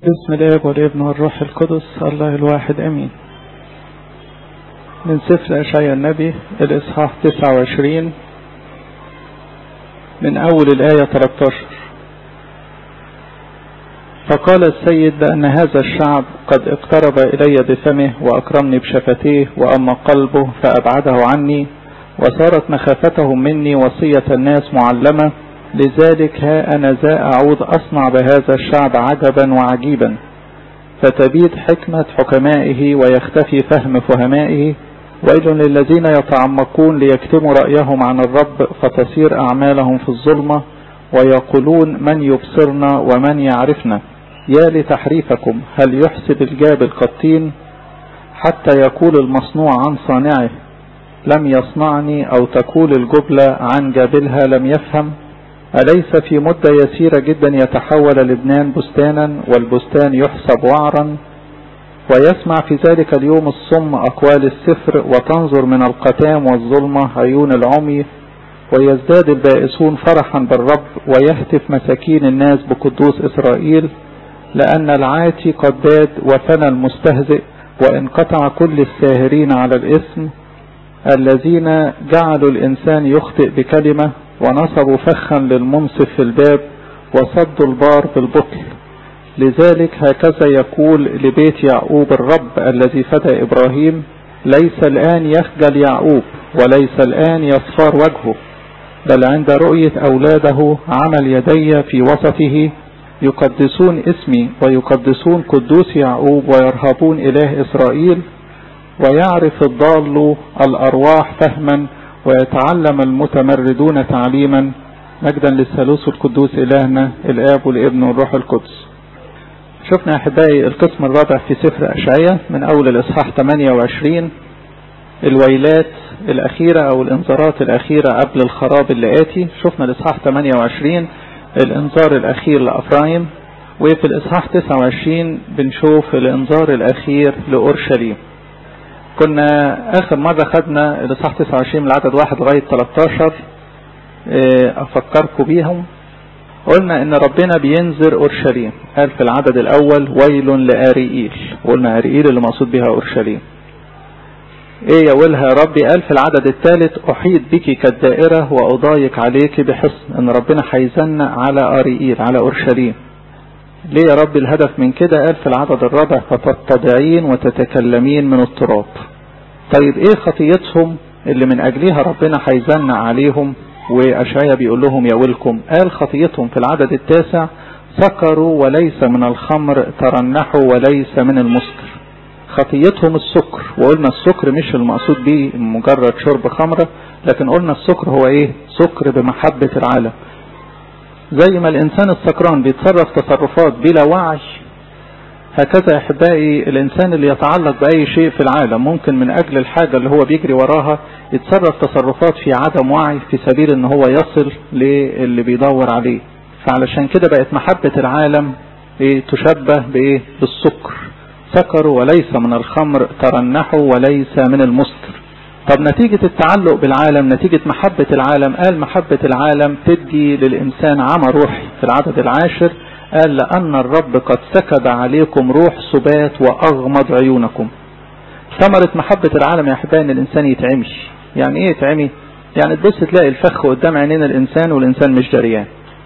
بسم الاب والابن والروح القدس الله الواحد امين من سفر اشعياء النبي الاصحاح 29 من اول الايه 13 فقال السيد بان هذا الشعب قد اقترب الي بفمه واكرمني بشفتيه واما قلبه فابعده عني وصارت مخافتهم مني وصيه الناس معلمه لذلك ها أنا ذا أعود أصنع بهذا الشعب عجبا وعجيبا فتبيد حكمة حكمائه ويختفي فهم فهمائه ويل للذين يتعمقون ليكتموا رأيهم عن الرب فتصير أعمالهم في الظلمة ويقولون من يبصرنا ومن يعرفنا يا لتحريفكم هل يحسب الجابل قطين حتى يقول المصنوع عن صانعه لم يصنعني أو تقول الجبلة عن جابلها لم يفهم أليس في مدة يسيرة جدا يتحول لبنان بستانا والبستان يحسب وعرا ويسمع في ذلك اليوم الصم أقوال السفر وتنظر من القتام والظلمة عيون العمي ويزداد البائسون فرحا بالرب ويهتف مساكين الناس بقدوس إسرائيل لأن العاتي قد باد وفنى المستهزئ وانقطع كل الساهرين على الإثم الذين جعلوا الإنسان يخطئ بكلمة ونصبوا فخا للمنصف في الباب وصدوا البار بالبطل لذلك هكذا يقول لبيت يعقوب الرب الذي فدى إبراهيم ليس الآن يخجل يعقوب وليس الآن يصفار وجهه بل عند رؤية أولاده عمل يدي في وسطه يقدسون اسمي ويقدسون قدوس يعقوب ويرهبون إله إسرائيل ويعرف الضال الأرواح فهما ويتعلم المتمردون تعليما مجدا للثالوث القدوس إلهنا الآب والابن والروح القدس شفنا أحبائي القسم الرابع في سفر أشعية من أول الإصحاح 28 الويلات الأخيرة أو الإنذارات الأخيرة قبل الخراب اللي آتي شفنا الإصحاح 28 الإنذار الأخير لأفرايم وفي الإصحاح 29 بنشوف الإنذار الأخير لأورشليم كنا اخر مرة خدنا الاصحاح 29 من العدد 1 لغاية 13 افكركم بيهم قلنا ان ربنا بينذر اورشليم قال في العدد الاول ويل لاريئيل قلنا اريئيل اللي مقصود بها اورشليم ايه يقولها يا ربي قال في العدد الثالث احيط بك كالدائرة واضايق عليك بحصن ان ربنا هيزنق على اريئيل على اورشليم ليه يا رب الهدف من كده قال في العدد الرابع فتتضعين وتتكلمين من التراب طيب ايه خطيتهم اللي من اجلها ربنا هيزنق عليهم واشعيا بيقول لهم يا ولكم قال خطيتهم في العدد التاسع سكروا وليس من الخمر ترنحوا وليس من المسكر خطيتهم السكر وقلنا السكر مش المقصود به مجرد شرب خمرة لكن قلنا السكر هو ايه سكر بمحبة العالم زي ما الإنسان السكران بيتصرف تصرفات بلا وعي هكذا يا أحبائي الإنسان اللي يتعلق بأي شيء في العالم ممكن من أجل الحاجة اللي هو بيجري وراها يتصرف تصرفات في عدم وعي في سبيل ان هو يصل للي بيدور عليه فعلشان كده بقت محبة العالم إيه تشبه بإيه بالسكر سكروا وليس من الخمر ترنحوا وليس من المسكر طب نتيجة التعلق بالعالم نتيجة محبة العالم قال محبة العالم تدي للإنسان عمى روحي في العدد العاشر قال لأن الرب قد سكب عليكم روح سبات وأغمض عيونكم ثمرة محبة العالم يا أحبائي إن الإنسان يتعمي يعني إيه يتعمي؟ يعني تبص تلاقي الفخ قدام عينين الإنسان والإنسان مش دريان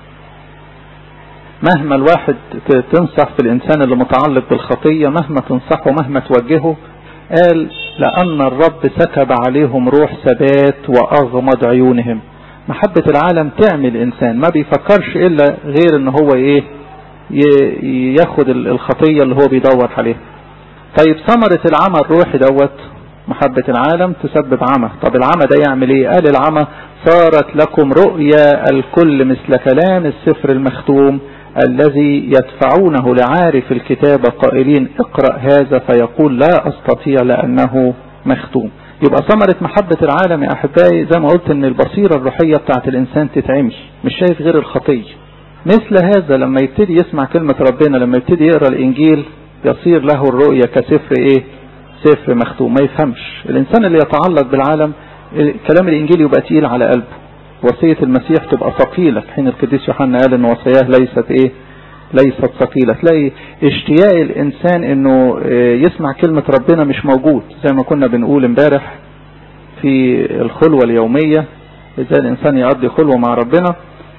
مهما الواحد تنصح في الإنسان اللي متعلق بالخطية مهما تنصحه مهما توجهه قال لأن الرب سكب عليهم روح ثبات وأغمض عيونهم محبة العالم تعمل إنسان ما بيفكرش إلا غير إن هو إيه ياخد الخطية اللي هو بيدور عليها طيب ثمرة العمى الروحي دوت محبة العالم تسبب عمى طب العمى ده يعمل ايه قال العمى صارت لكم رؤيا الكل مثل كلام السفر المختوم الذي يدفعونه لعارف الكتاب قائلين اقرأ هذا فيقول لا أستطيع لأنه مختوم يبقى ثمرة محبة العالم يا أحبائي زي ما قلت ان البصيرة الروحية بتاعت الإنسان تتعمش مش شايف غير الخطية مثل هذا لما يبتدي يسمع كلمة ربنا لما يبتدي يقرأ الإنجيل يصير له الرؤية كسفر إيه سفر مختوم ما يفهمش الإنسان اللي يتعلق بالعالم كلام الإنجيل يبقى تقيل على قلبه وصية المسيح تبقى ثقيلة حين القديس يوحنا قال ان وصاياه ليست ايه ليست ثقيلة تلاقي اشتياق الإنسان إنه يسمع كلمة ربنا مش موجود زي ما كنا بنقول امبارح في الخلوة اليومية ازاي الإنسان يقضي خلوة مع ربنا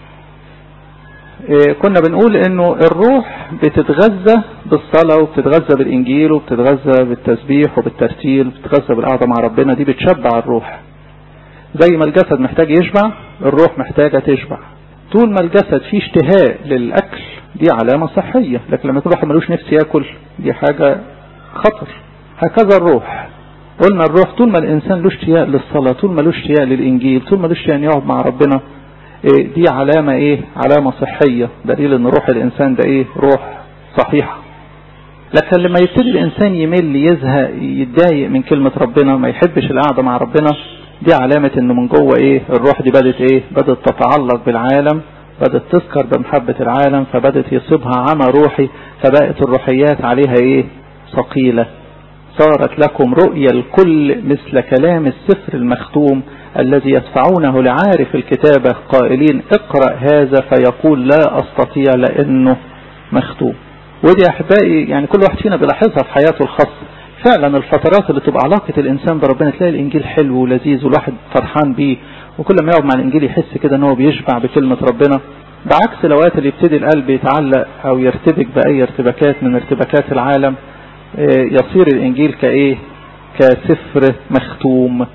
كنا بنقول انه الروح بتتغذى بالصلاة وبتتغذى بالانجيل وبتتغذى بالتسبيح وبالترتيل وبتتغذى بالقعدة مع ربنا دي بتشبع الروح زي ما الجسد محتاج يشبع الروح محتاجة تشبع طول ما الجسد فيه اشتهاء للأكل دي علامة صحية لكن لما يكون واحد ملوش نفس ياكل دي حاجة خطر هكذا الروح قلنا الروح طول ما الإنسان له اشتياق للصلاة طول ما له اشتياق للإنجيل طول ما له اشتياق أن يقعد مع ربنا إيه دي علامة ايه علامة صحية دليل ان روح الانسان ده ايه روح صحيحة لكن لما يبتدي الانسان يمل يزهق يتضايق من كلمة ربنا ما يحبش القعدة مع ربنا دي علامة انه من جوه ايه الروح دي بدت ايه بدت تتعلق بالعالم بدت تسكر بمحبة العالم فبدت يصيبها عمى روحي فبقت الروحيات عليها ايه ثقيلة صارت لكم رؤيا الكل مثل كلام السفر المختوم الذي يدفعونه لعارف الكتابة قائلين اقرأ هذا فيقول لا أستطيع لأنه مختوم ودي أحبائي يعني كل واحد فينا بيلاحظها في حياته الخاصة فعلا الفترات اللي تبقى علاقة الإنسان بربنا تلاقي الإنجيل حلو ولذيذ والواحد فرحان بيه وكل ما يقعد مع الإنجيل يحس كده ان هو بيشبع بكلمة ربنا بعكس الأوقات اللي يبتدي القلب يتعلق أو يرتبك بأي ارتباكات من ارتباكات العالم يصير الإنجيل كإيه كسفر مختوم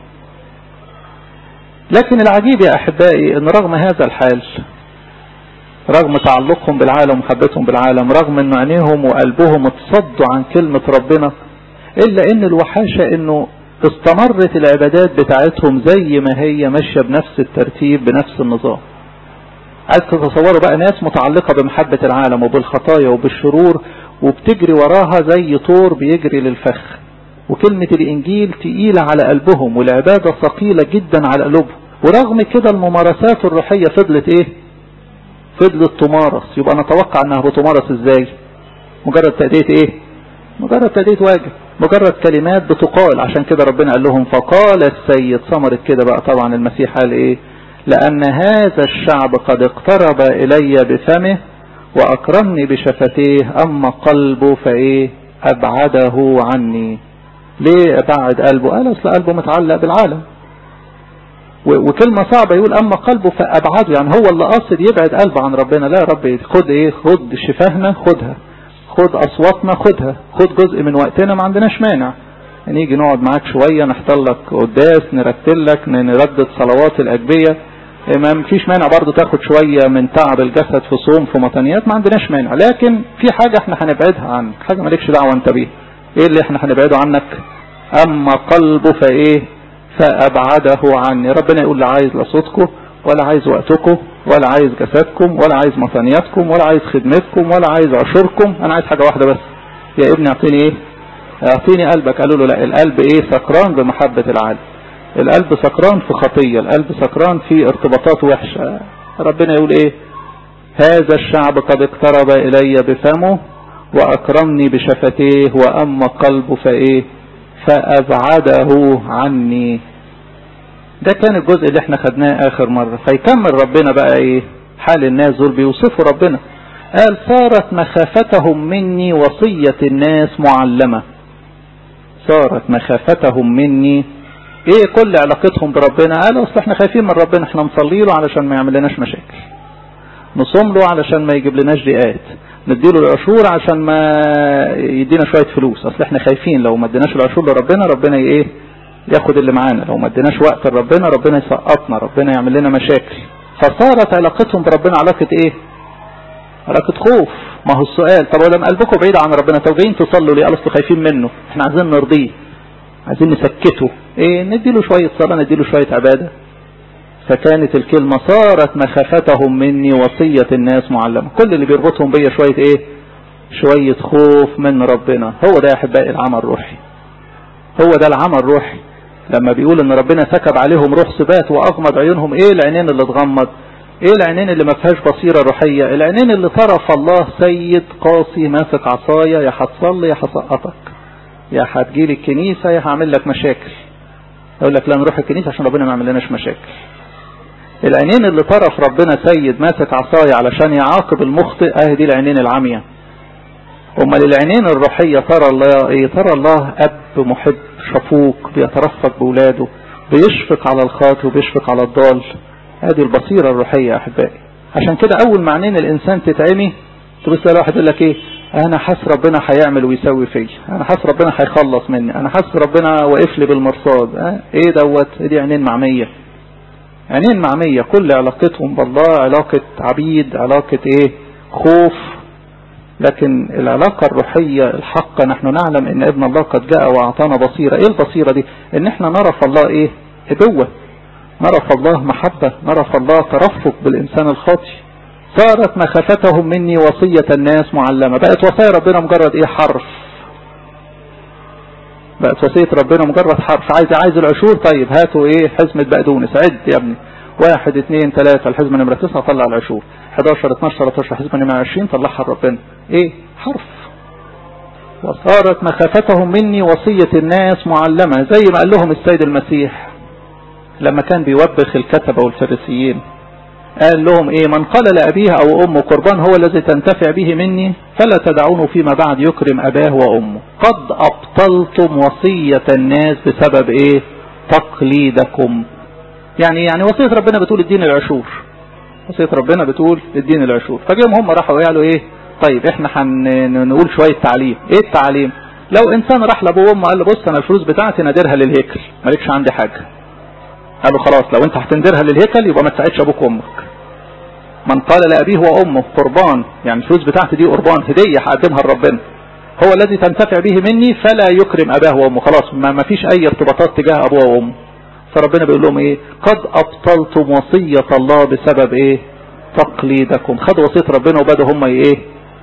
لكن العجيب يا أحبائي أن رغم هذا الحال رغم تعلقهم بالعالم ومحبتهم بالعالم رغم أن عينيهم وقلبهم اتصدوا عن كلمة ربنا إلا أن الوحاشة أنه استمرت العبادات بتاعتهم زي ما هي ماشية بنفس الترتيب بنفس النظام عايز تتصوروا بقى ناس متعلقة بمحبة العالم وبالخطايا وبالشرور وبتجري وراها زي طور بيجري للفخ وكلمة الإنجيل تقيلة على قلبهم والعبادة ثقيلة جدا على قلوبهم ورغم كده الممارسات الروحية فضلت ايه فضلت تمارس يبقى نتوقع انها بتمارس ازاي مجرد تأدية ايه مجرد تأدية واجب مجرد كلمات بتقال عشان كده ربنا قال لهم فقال السيد ثمرت كده بقى طبعا المسيح قال ايه لأن هذا الشعب قد اقترب إلي بفمه وأكرمني بشفتيه أما قلبه فإيه أبعده عني ليه أبعد قلبه قال أصل قلبه متعلق بالعالم وكلمة صعبة يقول أما قلبه فأبعده يعني هو اللي قاصد يبعد قلبه عن ربنا لا يا رب خد إيه خد شفاهنا خدها خد أصواتنا خدها خد جزء من وقتنا ما عندناش مانع نيجي يعني نقعد معاك شوية نحضر لك قداس نرتل لك نردد صلوات الأجبية ما فيش مانع برضه تاخد شوية من تعب الجسد في صوم في مطنيات ما عندناش مانع لكن في حاجة احنا هنبعدها عنك حاجة مالكش دعوة انت بيها ايه اللي احنا هنبعده عنك اما قلبه فايه فابعده عني ربنا يقول لا عايز لا صوتكم ولا عايز وقتكم ولا عايز جسدكم ولا عايز مطنياتكم ولا عايز خدمتكم ولا عايز عشوركم انا عايز حاجة واحدة بس يا ابني اعطيني ايه اعطيني قلبك قالوا له لا القلب ايه سكران بمحبة العالم القلب سكران في خطية القلب سكران في ارتباطات وحشة ربنا يقول ايه هذا الشعب قد اقترب الي بفمه واكرمني بشفتيه واما قلبه فايه فابعده عني ده كان الجزء اللي احنا خدناه اخر مرة فيكمل ربنا بقى ايه حال الناس دول بيوصفوا ربنا قال صارت مخافتهم مني وصية الناس معلمة صارت مخافتهم مني ايه كل علاقتهم بربنا قالوا اصل احنا خايفين من ربنا احنا نصلي له علشان ما يعمل لناش مشاكل نصوم له علشان ما يجيب لناش ضيقات نديله العشور عشان ما يدينا شوية فلوس اصل احنا خايفين لو ما اديناش العشور لربنا ربنا ايه ياخد اللي معانا لو ما اديناش وقت لربنا ربنا يسقطنا ربنا يعمل لنا مشاكل فصارت علاقتهم بربنا علاقة ايه علاقة خوف ما هو السؤال طب ولما قلبكم بعيد عن ربنا طب جايين تصلوا ليه قالوا خايفين منه احنا عايزين نرضيه عايزين نسكته ايه نديله شوية صلاة نديله شوية عبادة فكانت الكلمة صارت مخافتهم مني وصية الناس معلمة كل اللي بيربطهم بيا شوية ايه شوية خوف من ربنا هو ده يا احبائي العمل الروحي هو ده العمل الروحي لما بيقول ان ربنا سكب عليهم روح سبات واغمض عيونهم ايه العينين اللي اتغمض ايه العينين اللي ما فيهاش بصيرة روحية العينين اللي طرف الله سيد قاسي ماسك عصاية يا هتصلي يا هسقطك يا هتجيلي الكنيسة يا هعمل لك مشاكل يقول لك لا نروح الكنيسة عشان ربنا ما يعمل لناش مشاكل العينين اللي طرف ربنا سيد ماسك عصاية علشان يعاقب المخطئ اهي دي العينين العمية امال العينين الروحية ترى الله ايه ترى الله اب محب شفوق بيترفق بولاده بيشفق على الخاطئ وبيشفق على الضال هذه البصيرة الروحية يا احبائي عشان كده اول ما عينين الانسان تتعمي تبص واحد يقول لك ايه انا حاسس ربنا هيعمل ويسوي فيا انا حاسس ربنا هيخلص مني انا حاسس ربنا واقف لي بالمرصاد اه ايه دوت دي عينين معميه عينين معميه كل علاقتهم بالله علاقه عبيد علاقه ايه خوف لكن العلاقة الروحية الحقة نحن نعلم ان ابن الله قد جاء واعطانا بصيرة ايه البصيرة دي ان احنا نرى في الله ايه ابوة نرى في الله محبة نرى في الله ترفق بالانسان الخاطئ صارت مخافتهم مني وصية الناس معلمة بقت وصايا ربنا مجرد ايه حرف بقت وصية ربنا مجرد حرف عايز عايز العشور طيب هاتوا ايه حزمة بقدونس عد يا ابني واحد اثنين ثلاثة الحزمة نمرة تسعة طلع العشور 11 12 13 حزمة نمرة 20 طلعها لربنا ايه حرف وصارت مخافتهم مني وصية الناس معلمة زي ما قال لهم السيد المسيح لما كان بيوبخ الكتبة والفريسيين قال لهم ايه من قال لأبيه او امه قربان هو الذي تنتفع به مني فلا تدعونه فيما بعد يكرم اباه وامه قد ابطلتم وصية الناس بسبب ايه تقليدكم يعني يعني وصية ربنا بتقول الدين العشور وصية ربنا بتقول الدين العشور فجيهم هم راحوا قالوا ايه طيب احنا هنقول شوية تعليم ايه التعليم لو انسان راح لابوه وامه قال له بص انا الفلوس بتاعتي نادرها للهيكل مالكش عندي حاجة قالوا خلاص لو انت هتندرها للهيكل يبقى ما تساعدش ابوك وامك من قال لأبيه وأمه قربان يعني الفلوس بتاعتي دي قربان هدية هقدمها لربنا هو الذي تنتفع به مني فلا يكرم أباه وأمه خلاص ما فيش أي ارتباطات تجاه أبوه وأمه فربنا بيقول لهم إيه قد أبطلتم وصية الله بسبب إيه تقليدكم خدوا وصية ربنا وبدأوا هم إيه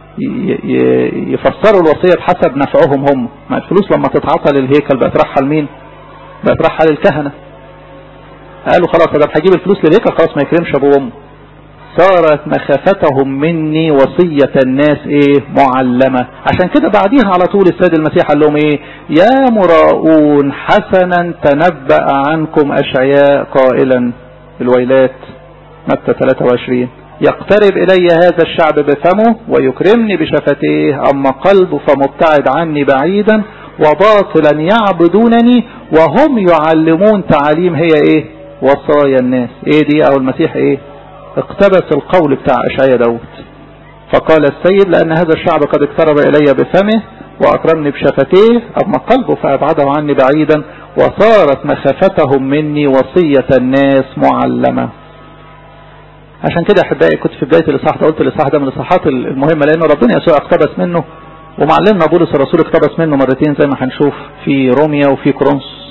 يفسروا الوصية بحسب نفعهم هم ما الفلوس لما تتعطى للهيكل بقت راحة لمين بقت راحة للكهنة قالوا خلاص ده هجيب الفلوس للهيكل خلاص ما يكرمش ابوه وامه صارت مخافتهم مني وصية الناس ايه معلمة عشان كده بعديها على طول السيد المسيح قال لهم ايه يا مراؤون حسنا تنبأ عنكم اشعياء قائلا الويلات متى 23 يقترب الي هذا الشعب بفمه ويكرمني بشفتيه اما قلبه فمبتعد عني بعيدا وباطلا يعبدونني وهم يعلمون تعاليم هي ايه وصايا الناس ايه دي او المسيح ايه اقتبس القول بتاع اشعياء داود فقال السيد لان هذا الشعب قد اقترب الي بفمه واكرمني بشفتيه اما قلبه فابعده عني بعيدا وصارت مخافتهم مني وصية الناس معلمة عشان كده احبائي كنت في بداية الاصحاح ده قلت الاصحاح ده من الاصحاحات المهمة لان ربنا يسوع اقتبس منه ومعلمنا بولس الرسول اقتبس منه مرتين زي ما هنشوف في روميا وفي كورنثوس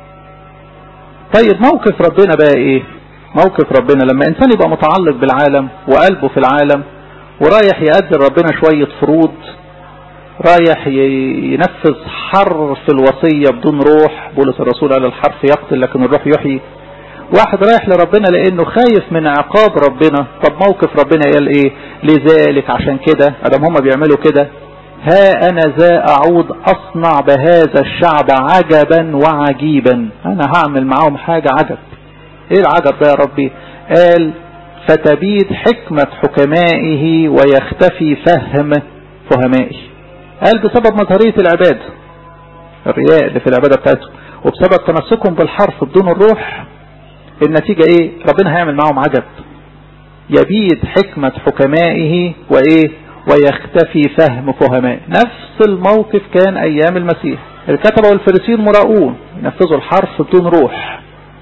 طيب موقف ربنا بقى ايه موقف ربنا لما انسان يبقى متعلق بالعالم وقلبه في العالم ورايح يقدر ربنا شوية فروض رايح ينفذ حرف الوصية بدون روح بولس الرسول قال الحرف يقتل لكن الروح يحيي واحد رايح لربنا لانه خايف من عقاب ربنا طب موقف ربنا قال ايه لذلك عشان كده ادم هم بيعملوا كده ها انا ذا اعود اصنع بهذا الشعب عجبا وعجيبا انا هعمل معاهم حاجة عجب ايه العجب ده يا ربي قال فتبيد حكمة حكمائه ويختفي فهم فهمائه قال بسبب مظهرية العباد الرياء اللي في العبادة بتاعتهم وبسبب تمسكهم بالحرف بدون الروح النتيجة ايه ربنا هيعمل معاهم عجب يبيد حكمة حكمائه وايه ويختفي فهم فهمائه نفس الموقف كان ايام المسيح الكتبة والفريسين مراؤون ينفذوا الحرف بدون روح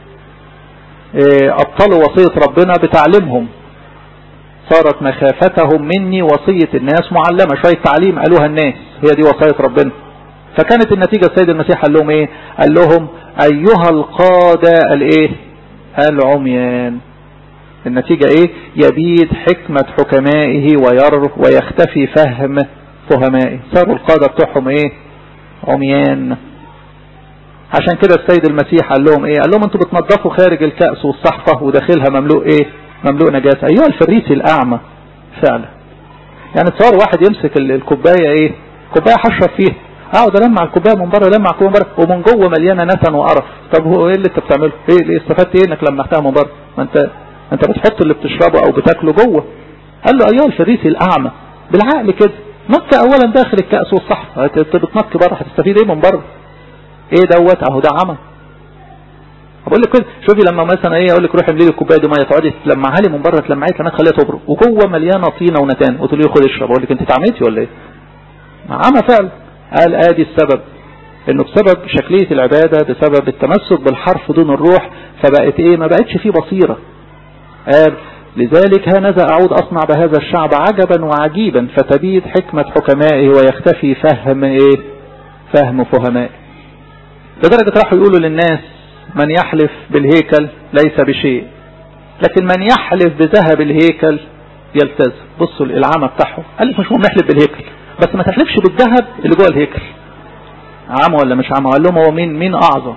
ابطلوا وصية ربنا بتعليمهم صارت مخافتهم مني وصية الناس معلمة شوية تعليم قالوها الناس هي دي وصية ربنا فكانت النتيجة السيد المسيح قال لهم ايه قال لهم ايها القادة الايه العميان النتيجة ايه يبيد حكمة حكمائه وير ويختفي فهم فهمائه صاروا القادة بتوعهم ايه عميان عشان كده السيد المسيح قال لهم ايه قال لهم انتوا بتنظفوا خارج الكأس والصحفة وداخلها مملوء ايه مملوء نجاسة ايها الفريسي الاعمى فعلا يعني تصور واحد يمسك الكوباية ايه كوباية حشر فيها اقعد المع الكوبايه من بره لمع الكوبايه من بره ومن جوه مليانه نتن وقرف طب هو ايه اللي انت بتعمله ايه اللي استفدت ايه انك لمعتها من بره ما انت انت بتحط اللي بتشربه او بتاكله جوه قال له ايها الفريسي الاعمى بالعقل كده نقي اولا داخل الكأس والصحف انت بتنقي بره هتستفيد ايه من بره ايه دوت اهو ده عمى بقول لك كده شوفي لما مثلا ايه اقول لك روحي املي لي الكوبايه دي ميه تقعدي تلمعها لي من بره تلمعي لما تخليها تبرد وجوه مليانه طينه ونتان قلت له خد اشرب اقول لك انت اتعميتي ولا ايه؟ عمى فعلا قال ادي السبب انه بسبب شكلية العبادة بسبب التمسك بالحرف دون الروح فبقت ايه ما بقتش فيه بصيرة قال لذلك هانذا اعود اصنع بهذا الشعب عجبا وعجيبا فتبيد حكمة حكمائه ويختفي فهم ايه فهم فهمائه لدرجة راحوا يقولوا للناس من يحلف بالهيكل ليس بشيء لكن من يحلف بذهب الهيكل يلتزم بصوا العامة بتاعهم قال لك مش مهم نحلف بالهيكل بس ما تحلفش بالذهب اللي جوه الهيكل عام ولا مش عام قال لهم هو مين مين اعظم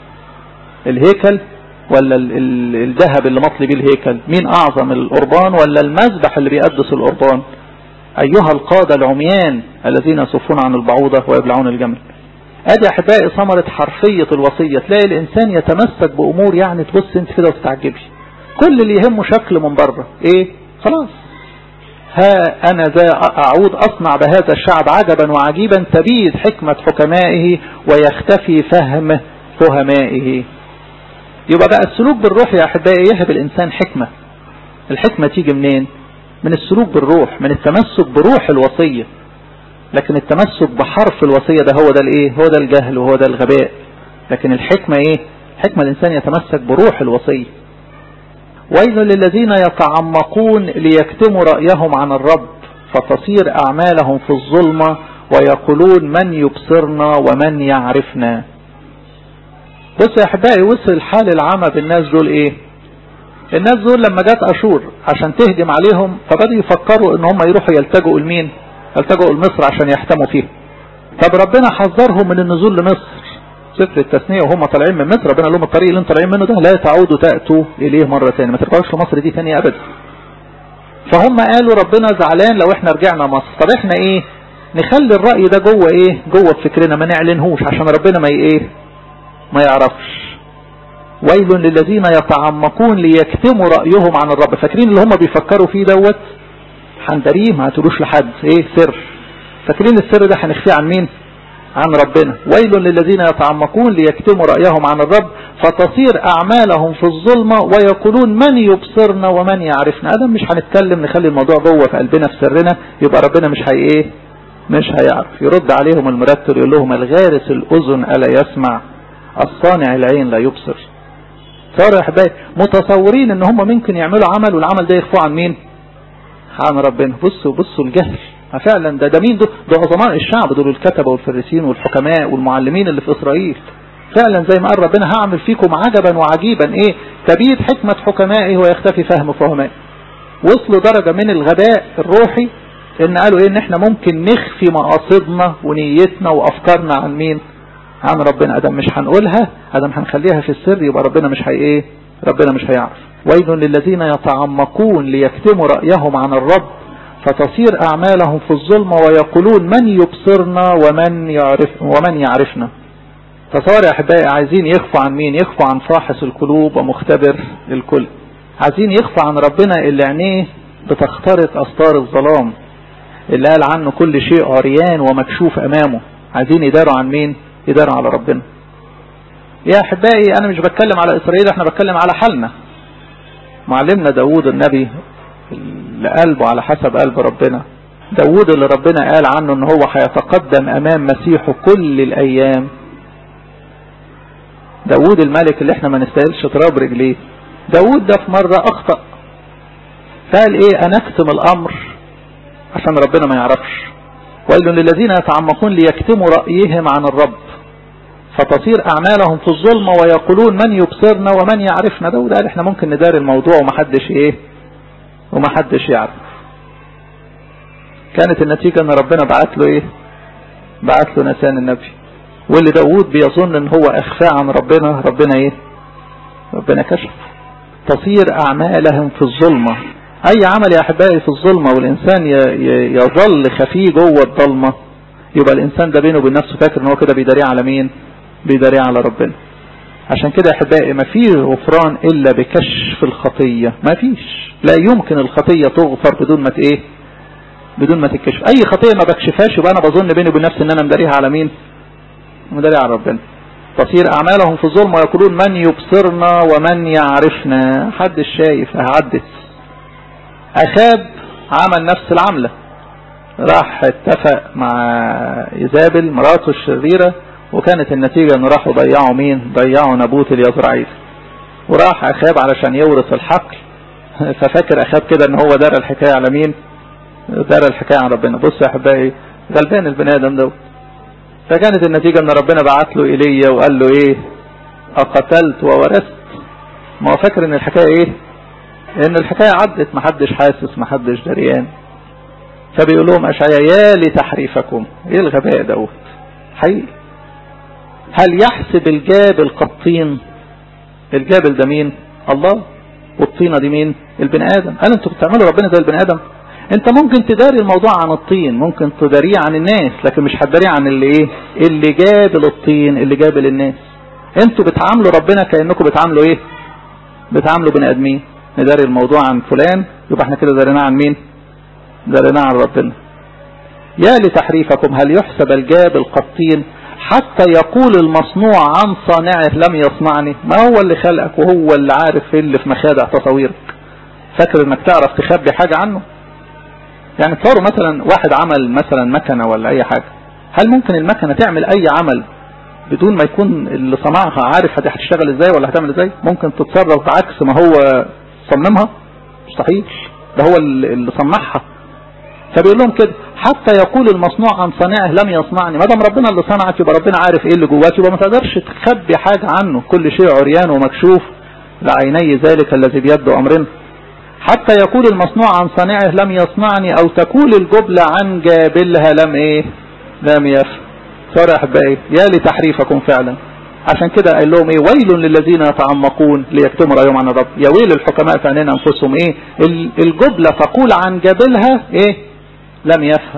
الهيكل ولا الذهب اللي مطلي بيه الهيكل مين اعظم القربان ولا المذبح اللي بيقدس القربان ايها القادة العميان الذين يصفون عن البعوضة ويبلعون الجمل ادي احبائي ثمرة حرفية الوصية تلاقي الانسان يتمسك بامور يعني تبص انت كده وتتعجبي كل اللي يهمه شكل من بره ايه خلاص ها أنا ذا أعود أصنع بهذا الشعب عجبا وعجيبا تبيد حكمة حكمائه ويختفي فهم فهمائه يبقى بقى السلوك بالروح يا أحبائي يهب الإنسان حكمة الحكمة تيجي منين من السلوك بالروح من التمسك بروح الوصية لكن التمسك بحرف الوصية ده هو ده الايه هو ده الجهل وهو ده الغباء لكن الحكمة ايه حكمة الإنسان يتمسك بروح الوصية ويل للذين يتعمقون ليكتموا رأيهم عن الرب فتصير أعمالهم في الظلمة ويقولون من يبصرنا ومن يعرفنا بص يا أحبائي وصل حال العمى بالناس دول إيه الناس دول لما جت أشور عشان تهجم عليهم فبدأوا يفكروا إن هم يروحوا يلتجوا لمين يلتجوا لمصر عشان يحتموا فيه طب ربنا حذرهم من النزول لمصر سفر التثنية وهم طالعين من مصر ربنا قال لهم الطريق اللي انتم طالعين منه ده لا تعودوا تأتوا إليه مرة ثانيه ما ترجعوش لمصر دي ثانيه أبدا فهم قالوا ربنا زعلان لو احنا رجعنا مصر طب احنا ايه نخلي الرأي ده جوه ايه جوه بفكرنا ما نعلنهوش عشان ربنا ما ايه ما يعرفش ويل للذين يتعمقون ليكتموا رأيهم عن الرب فاكرين اللي هم بيفكروا فيه دوت هندريه ما هتقولوش لحد ايه سر فاكرين السر ده هنخفيه عن مين عن ربنا ويل للذين يتعمقون ليكتموا رأيهم عن الرب فتصير أعمالهم في الظلمة ويقولون من يبصرنا ومن يعرفنا هذا مش هنتكلم نخلي الموضوع جوه في قلبنا في سرنا يبقى ربنا مش هي ايه مش هيعرف يرد عليهم المرتل يقول لهم الغارس الأذن ألا يسمع الصانع العين لا يبصر صاروا يا احبائي متصورين ان هم ممكن يعملوا عمل والعمل ده يخفوا عن مين عن ربنا بصوا بصوا الجهل فعلا ده ده مين دول ده عظماء الشعب دول الكتبة والفريسين والحكماء والمعلمين اللي في إسرائيل فعلا زي ما قال ربنا هعمل فيكم عجبا وعجيبا ايه تبيد حكمة حكمائه ويختفي فهم فهمائه وصلوا درجة من الغباء الروحي ان قالوا ايه ان احنا ممكن نخفي مقاصدنا ونيتنا وافكارنا عن مين عن ربنا ادم مش هنقولها ادم هنخليها في السر يبقى ربنا مش هي ايه ربنا مش هيعرف ويل للذين يتعمقون ليكتموا رأيهم عن الرب فتصير أعمالهم في الظلمة ويقولون من يبصرنا ومن يعرف ومن يعرفنا فصار يا أحبائي عايزين يخفوا عن مين يخفوا عن فاحص القلوب ومختبر الكل عايزين يخفوا عن ربنا اللي عينيه بتخترق أستار الظلام اللي قال عنه كل شيء عريان ومكشوف أمامه عايزين يداروا عن مين يداروا على ربنا يا أحبائي أنا مش بتكلم على إسرائيل احنا بتكلم على حالنا معلمنا داود النبي اللي قلبه على حسب قلب ربنا داود اللي ربنا قال عنه ان هو هيتقدم امام مسيحه كل الايام داود الملك اللي احنا ما نستاهلش تراب رجليه داود ده في مرة اخطأ قال ايه انا اكتم الامر عشان ربنا ما يعرفش ويل للذين يتعمقون ليكتموا رأيهم عن الرب فتصير اعمالهم في الظلمة ويقولون من يبصرنا ومن يعرفنا داود قال احنا ممكن ندار الموضوع ومحدش ايه ومحدش يعرف كانت النتيجة ان ربنا بعت له ايه بعت له نسان النبي واللي داود بيظن ان هو اخفاء عن ربنا ربنا ايه ربنا كشف تصير اعمالهم في الظلمة اي عمل يا احبائي في الظلمة والانسان يظل خفي جوه الظلمة يبقى الانسان ده بينه وبين نفسه فاكر ان هو كده بيداريه على مين بيداريه على ربنا عشان كده يا احبائي ما فيش غفران الا بكشف الخطية ما فيش لا يمكن الخطية تغفر بدون ما ايه بدون ما تكشف اي خطية ما بكشفهاش يبقى انا بظن بيني وبين نفسي ان انا مداريها على مين مداريها على ربنا تصير اعمالهم في الظلم ويقولون من يبصرنا ومن يعرفنا حد شايف هعدت اخاب عمل نفس العملة راح اتفق مع ايزابل مراته الشريرة وكانت النتيجة ان راحوا ضيعوا مين ضيعوا نبوت اليزرعيل وراح اخاب علشان يورث الحقل ففاكر اخاب كده ان هو دار الحكاية على مين دار الحكاية على ربنا بص يا احبائي غلبان البني ادم ده فكانت النتيجة ان ربنا بعت له ايليا وقال له ايه اقتلت وورثت ما هو فاكر ان الحكاية ايه ان الحكاية عدت محدش حاسس محدش دريان فبيقول لهم اشعيا يا لتحريفكم ايه الغباء دوت حقيقي هل يحسب الجابل كالطين الجابل ده مين الله والطينة دي مين البني ادم قال انتوا بتعملوا ربنا زي البني ادم انت ممكن تداري الموضوع عن الطين ممكن تداريه عن الناس لكن مش هتداريه عن اللي ايه اللي جابل الطين اللي جابل الناس انتوا بتعاملوا ربنا كأنكم بتعاملوا ايه بتعاملوا بني ادمين نداري الموضوع عن فلان يبقى احنا كده داريناه عن مين داريناه عن ربنا يا لتحريفكم هل يحسب الجابل كالطين حتى يقول المصنوع عن صانعه لم يصنعني ما هو اللي خلقك وهو اللي عارف ايه اللي في مخادع تصويرك فاكر انك تعرف تخبي حاجة عنه يعني تصوروا مثلا واحد عمل مثلا مكنة ولا اي حاجة هل ممكن المكنة تعمل اي عمل بدون ما يكون اللي صنعها عارف هتشتغل ازاي ولا هتعمل ازاي ممكن تتصرف بعكس ما هو صممها مستحيل ده هو اللي صنعها فبيقول لهم كده حتى يقول المصنوع عن صانعه لم يصنعني ما دام ربنا اللي صنعك يبقى ربنا عارف ايه اللي جواك يبقى ما تقدرش تخبي حاجة عنه كل شيء عريان ومكشوف لعيني ذلك الذي بيده امرنا حتى يقول المصنوع عن صانعه لم يصنعني او تقول الجبلة عن جابلها لم ايه لم يفهم صار يا احبائي يا لتحريفكم فعلا عشان كده قال لهم ايه ويل للذين يتعمقون ليكتموا رايهم عن الرب يا ويل الحكماء في عينين انفسهم ايه الجبلة تقول عن جبلها ايه لم يفهم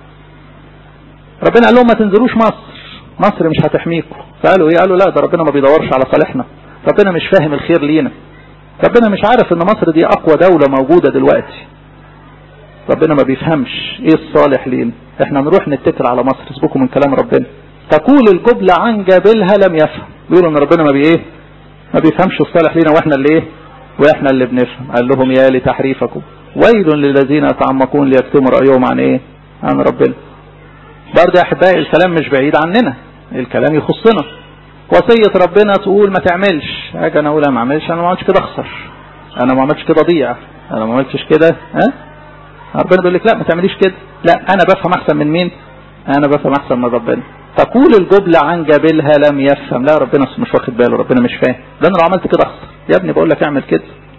ربنا قال لهم ما تنزلوش مصر مصر مش هتحميكم فقالوا ايه قالوا لا ده ربنا ما بيدورش على صالحنا ربنا مش فاهم الخير لينا ربنا مش عارف ان مصر دي اقوى دولة موجودة دلوقتي ربنا ما بيفهمش ايه الصالح لينا احنا نروح نتكل على مصر سيبكم من كلام ربنا تقول الجبلة عن جبلها لم يفهم بيقولوا ان ربنا ما بي ايه ما بيفهمش الصالح لينا واحنا اللي ايه واحنا اللي بنفهم قال لهم يا لتحريفكم ويل للذين يتعمقون ليكتموا رأيهم عن ايه عن ربنا برضه يا احبائي الكلام مش بعيد عننا الكلام يخصنا وصية ربنا تقول ما تعملش اجي انا اقول انا ما اعملش انا ما عملتش كده اخسر انا ما عملتش كده ضيع انا ما عملتش كده ها ربنا بيقول لك لا ما تعمليش كده لا انا بفهم احسن من مين انا بفهم احسن من ربنا تقول الجبلة عن جبلها لم يفهم لا ربنا مش واخد باله ربنا مش فاهم ده انا لو عملت كده اخسر يا ابني بقول لك اعمل كده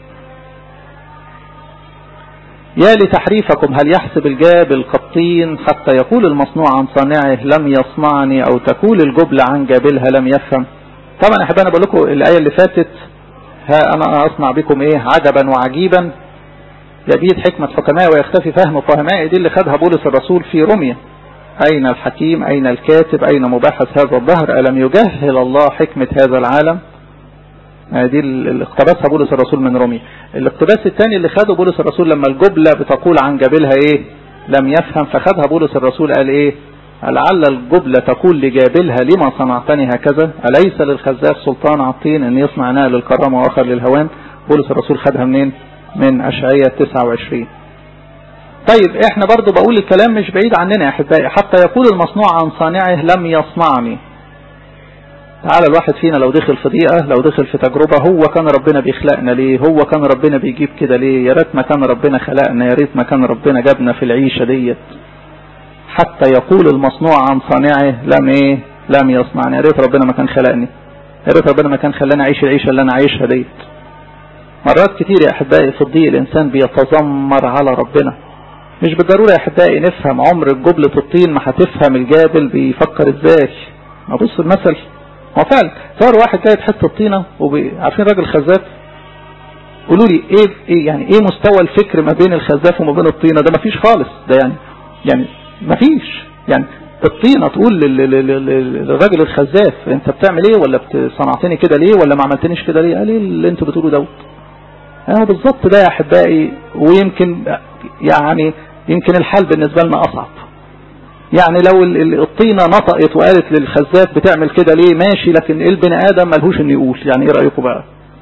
يا لتحريفكم هل يحسب الجابل كالطين حتى يقول المصنوع عن صانعه لم يصنعني او تقول الجبلة عن جابلها لم يفهم طبعا يا احبائي انا بقول لكم الايه اللي فاتت ها انا اصنع بكم ايه عجبا وعجيبا يبيد حكمة حكماء ويختفي فهم فهماء دي اللي خدها بولس الرسول في روميا اين الحكيم اين الكاتب اين مباحث هذا الظهر الم يجهل الله حكمة هذا العالم دي اللي اقتبسها بولس الرسول من روميا الاقتباس الثاني اللي خده بولس الرسول لما الجبلة بتقول عن جبلها ايه لم يفهم فخدها بولس الرسول قال ايه لعل الجبلة تقول لجابلها لما صنعتني هكذا أليس للخزاف سلطان عطين أن يصنع ناء للكرامة وآخر للهوان بولس الرسول خدها منين من أشعية 29 طيب احنا برضو بقول الكلام مش بعيد عننا يا احبائي حتى يقول المصنوع عن صانعه لم يصنعني تعالى الواحد فينا لو دخل في ضيقة لو دخل في تجربة هو كان ربنا بيخلقنا ليه هو كان ربنا بيجيب كده ليه يا ريت ما كان ربنا خلقنا يا ريت ما كان ربنا جابنا في العيشة ديت حتى يقول المصنوع عن صانعه لم ايه لم يصنعني يا ريت ربنا ما كان خلقني يا ريت ربنا ما كان خلاني اعيش العيشة اللي انا عايشها ديت مرات كتير يا احبائي في الضيق الانسان بيتذمر على ربنا مش بالضرورة يا احبائي نفهم عمر جبلة الطين ما هتفهم الجابل بيفكر ازاي ما بص المثل هو فعلا صار واحد جاي حته طينه وعارفين راجل خزاف قولوا لي ايه ايه يعني ايه مستوى الفكر ما بين الخزاف وما بين الطينه ده ما فيش خالص ده يعني يعني ما فيش يعني الطينة تقول للراجل الخزاف انت بتعمل ايه ولا صنعتني كده ليه ولا ما عملتنيش كده ليه قال ايه اللي انتوا بتقولوا دوت اه بالظبط ده يا احبائي ويمكن يعني يمكن الحال بالنسبة لنا اصعب يعني لو الطينة نطقت وقالت للخزاف بتعمل كده ليه ماشي لكن البني ادم ملهوش ان يقول يعني ايه رأيكم بقى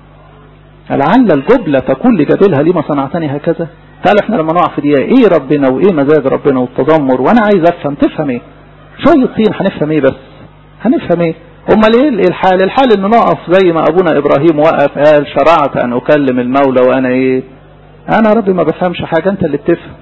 لعل الجبلة تقول لجبلها لما صنعتني هكذا تعالوا احنا لما نقع في دي ايه ربنا وايه مزاج ربنا والتذمر وانا عايز افهم تفهم ايه شوية طين هنفهم ايه بس هنفهم ايه امال ايه الحال الحال ان نقف زي ما ابونا ابراهيم وقف قال شرعت ان اكلم المولى وانا ايه انا ربي ما بفهمش حاجة انت اللي بتفهم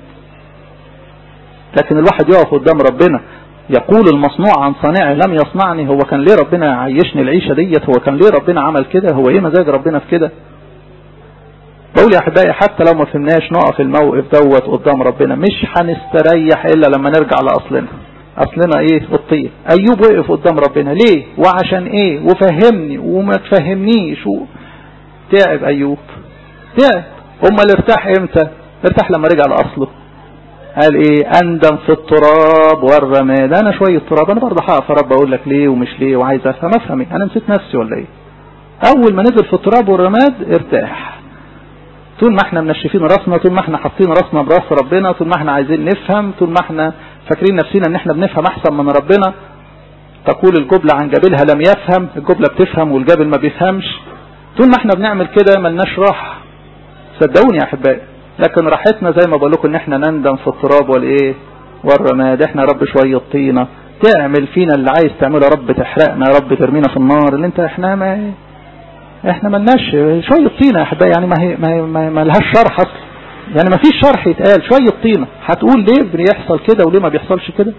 لكن الواحد يقف قدام ربنا يقول المصنوع عن صانعه لم يصنعني هو كان ليه ربنا يعيشني العيشة ديت هو كان ليه ربنا عمل كده هو ايه مزاج ربنا في كده بقول يا احبائي حتى لو ما فهمناش نقف الموقف دوت قدام ربنا مش هنستريح الا لما نرجع لاصلنا اصلنا ايه الطين ايوب وقف قدام ربنا ليه وعشان ايه وفهمني وما تفهمنيش و... تعب ايوب تعب امال ارتاح امتى ارتاح لما رجع لاصله قال ايه اندم في التراب والرماد انا شوية تراب انا برضه هقف يا رب اقول لك ليه ومش ليه وعايز افهم افهم ايه انا نسيت نفسي ولا ايه اول ما نزل في التراب والرماد ارتاح طول ما احنا منشفين راسنا طول ما احنا حاطين راسنا براس ربنا طول ما احنا عايزين نفهم طول ما احنا فاكرين نفسنا ان احنا بنفهم احسن من ربنا تقول الجبلة عن جبلها لم يفهم الجبلة بتفهم والجبل ما بيفهمش طول ما احنا بنعمل كده ملناش راحة صدقوني يا احبائي لكن راحتنا زي ما بقول لكم ان احنا نندم في التراب والايه والرماد احنا يا رب شوية طينة تعمل فينا اللي عايز تعمله يا رب تحرقنا يا رب ترمينا في النار اللي انت احنا ما احنا ملناش شوية طينة يا احبائي يعني ما هي ما, ما, ما لهاش شرح اصلا يعني ما فيش شرح يتقال شوية طينة هتقول ليه بيحصل كده وليه ما بيحصلش كده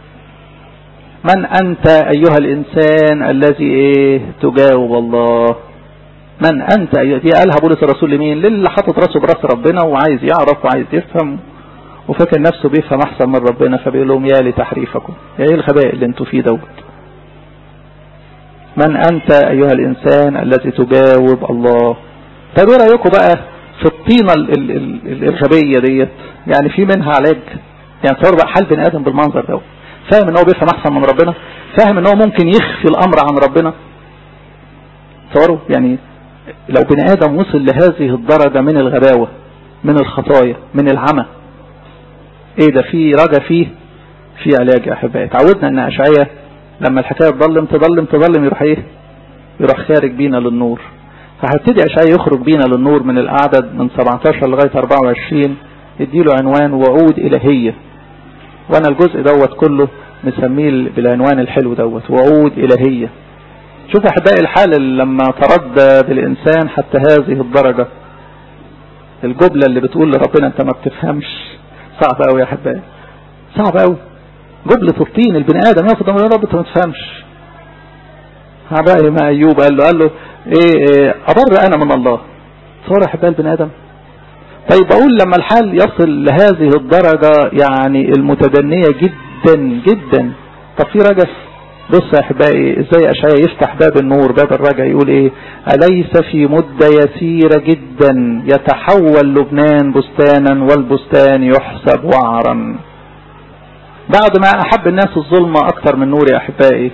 من انت ايها الانسان الذي ايه تجاوب الله من انت أيها دي قالها بولس الرسول لمين للي حاطط راسه براس ربنا وعايز يعرف وعايز يفهم وفاكر نفسه بيفهم احسن من ربنا فبيقول لهم يا لتحريفكم يا ايه الغباء اللي انتوا فيه دوت من أنت أيها الإنسان الذي تجاوب الله طب ايه رأيكم بقى في الطينة الغبية ديت يعني في منها علاج يعني تصور بقى حال بني آدم بالمنظر ده فاهم ان هو بيفهم احسن من ربنا فاهم ان هو ممكن يخفي الامر عن ربنا تصوروا يعني لو بني ادم وصل لهذه الدرجة من الغباوة من الخطايا من العمى ايه ده في رجا فيه في علاج يا احبائي تعودنا ان اشعياء لما الحكاية تظلم تظلم تظلم يروح ايه يروح خارج بينا للنور فهبتدي اشعياء يخرج بينا للنور من الأعدد من 17 لغاية 24 يديله عنوان وعود إلهية وانا الجزء دوت كله مسميه بالعنوان الحلو دوت وعود إلهية شوف احبائي الحال لما تردى بالإنسان حتى هذه الدرجة الجملة اللي بتقول لربنا انت ما بتفهمش صعب قوي يا احبائي صعب قوي جبلة الطين البني ادم ياخد امر رب انت ما تفهمش بقى ما ايوب قال له قال له ايه, إيه ابر انا من الله صور يا احبائي البني ادم طيب اقول لما الحال يصل لهذه الدرجة يعني المتدنية جدا جدا طب في رجس بص يا احبائي ازاي اشعياء يفتح باب النور باب الرجع يقول ايه اليس في مدة يسيرة جدا يتحول لبنان بستانا والبستان يحسب وعرا بعد ما احب الناس الظلمة اكتر من نور يا احبائي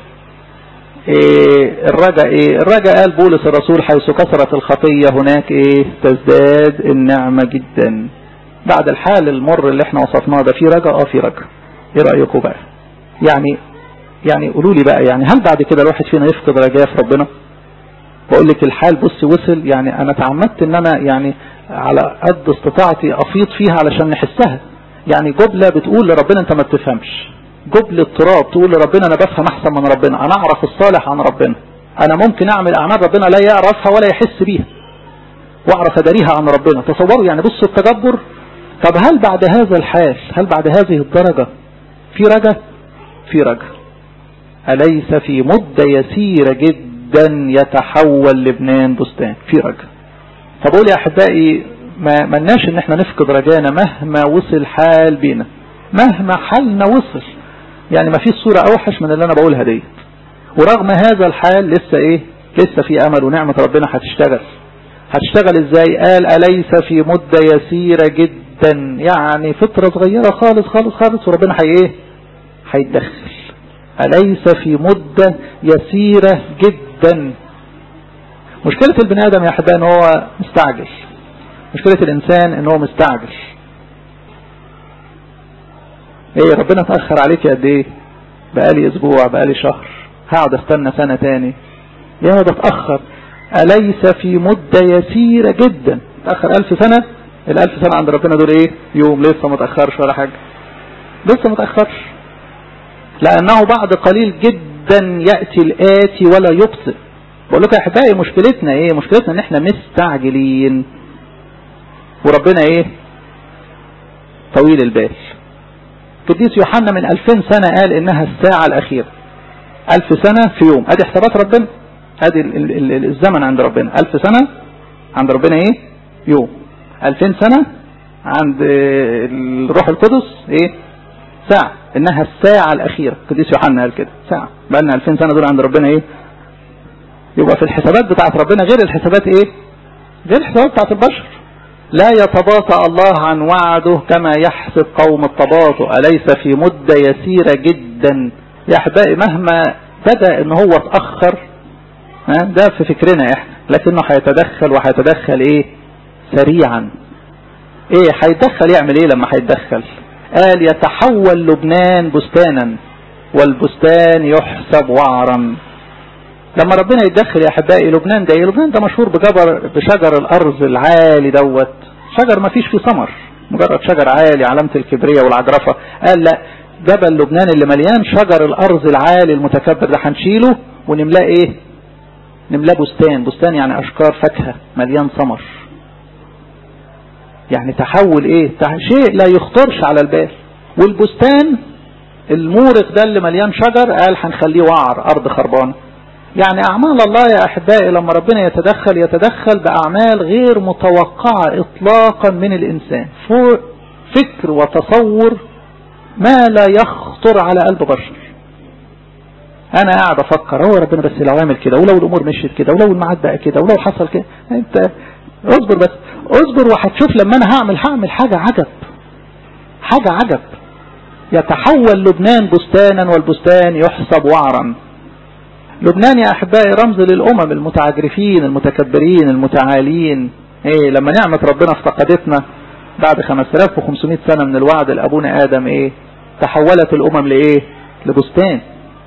إيه الرجاء ايه الرجاء قال بولس الرسول حيث كثرت الخطية هناك ايه تزداد النعمة جدا بعد الحال المر اللي احنا وصفناه ده في رجاء اه في رجاء ايه رأيكم بقى يعني يعني قولوا لي بقى يعني هل بعد كده الواحد فينا يفقد رجاء في ربنا بقول لك الحال بص وصل يعني انا تعمدت ان انا يعني على قد استطاعتي افيض فيها علشان نحسها يعني جملة بتقول لربنا انت ما بتفهمش جبل التراب تقول لربنا انا بفهم احسن من ربنا انا اعرف الصالح عن ربنا انا ممكن اعمل اعمال ربنا لا يعرفها ولا يحس بيها واعرف اداريها عن ربنا تصوروا يعني بصوا التجبر طب هل بعد هذا الحال هل بعد هذه الدرجة في رجا في رجا أليس في مدة يسيرة جدا يتحول لبنان بستان في رجا فبقول يا أحبائي ما مناش ان احنا نفقد رجانا مهما وصل حال بينا مهما حالنا وصل يعني ما فيش صورة اوحش من اللي انا بقولها ديت ورغم هذا الحال لسه ايه لسه في امل ونعمة ربنا هتشتغل هتشتغل ازاي قال اليس في مدة يسيرة جدا يعني فترة صغيرة خالص خالص خالص وربنا هي ايه هيتدخل أليس في مدة يسيرة جدا مشكلة البني آدم يا أحبائي ان هو مستعجل مشكلة الإنسان ان هو مستعجل ايه ربنا تأخر عليك قد ايه بقالي اسبوع بقالي شهر هقعد استنى سنة تاني يا ده اتأخر أليس في مدة يسيرة جدا تأخر ألف سنة الألف سنة عند ربنا دول ايه يوم لسه ما تأخرش ولا حاجة لسه ما تأخرش لأنه بعد قليل جدا يأتي الآتي ولا يبطئ بقول لكم يا أحبائي مشكلتنا ايه مشكلتنا ان احنا مستعجلين وربنا ايه طويل البال قديس يوحنا من 2000 سنة قال انها الساعة الاخيرة الف سنة في يوم ادي حسابات ربنا ادي الزمن عند ربنا الف سنة عند ربنا ايه يوم 2000 سنة عند الروح القدس ايه ساعة انها الساعة الاخيرة قديس يوحنا قال كده ساعة بقى لنا 2000 سنة دول عند ربنا ايه يبقى في الحسابات بتاعت ربنا غير الحسابات ايه غير الحسابات بتاعت البشر لا يتباطأ الله عن وعده كما يحسب قوم التباطؤ أليس في مدة يسيرة جدا يا أحبائي مهما بدأ ان هو اتأخر ده في فكرنا احنا لكنه هيتدخل وهيتدخل ايه سريعا ايه هيتدخل يعمل ايه لما هيتدخل قال يتحول لبنان بستانا والبستان يحسب وعرا لما ربنا يتدخل يا احبائي لبنان ده لبنان ده مشهور بجبر بشجر الارض العالي دوت شجر ما فيش فيه ثمر مجرد شجر عالي علامة الكبرية والعجرفة قال لا جبل لبنان اللي مليان شجر الارض العالي المتكبر ده هنشيله ونملاه ايه نملاه بستان بستان يعني اشجار فاكهة مليان ثمر يعني تحول ايه شيء لا يخطرش على البال والبستان المورق ده اللي مليان شجر قال هنخليه وعر ارض خربانه يعني أعمال الله يا أحبائي لما ربنا يتدخل يتدخل بأعمال غير متوقعة إطلاقا من الإنسان فوق فكر وتصور ما لا يخطر على قلب بشر أنا قاعد أفكر هو ربنا بس لو عمل كده ولو الأمور مشيت كده ولو الميعاد بقى كده ولو حصل كده أنت اصبر بس اصبر وهتشوف لما أنا هعمل هعمل حاجة عجب حاجة عجب يتحول لبنان بستانا والبستان يحسب وعرا لبنان يا أحبائي رمز للأمم المتعجرفين المتكبرين المتعالين إيه لما نعمة ربنا افتقدتنا بعد 5500 سنة من الوعد لأبونا آدم إيه تحولت الأمم لإيه لبستان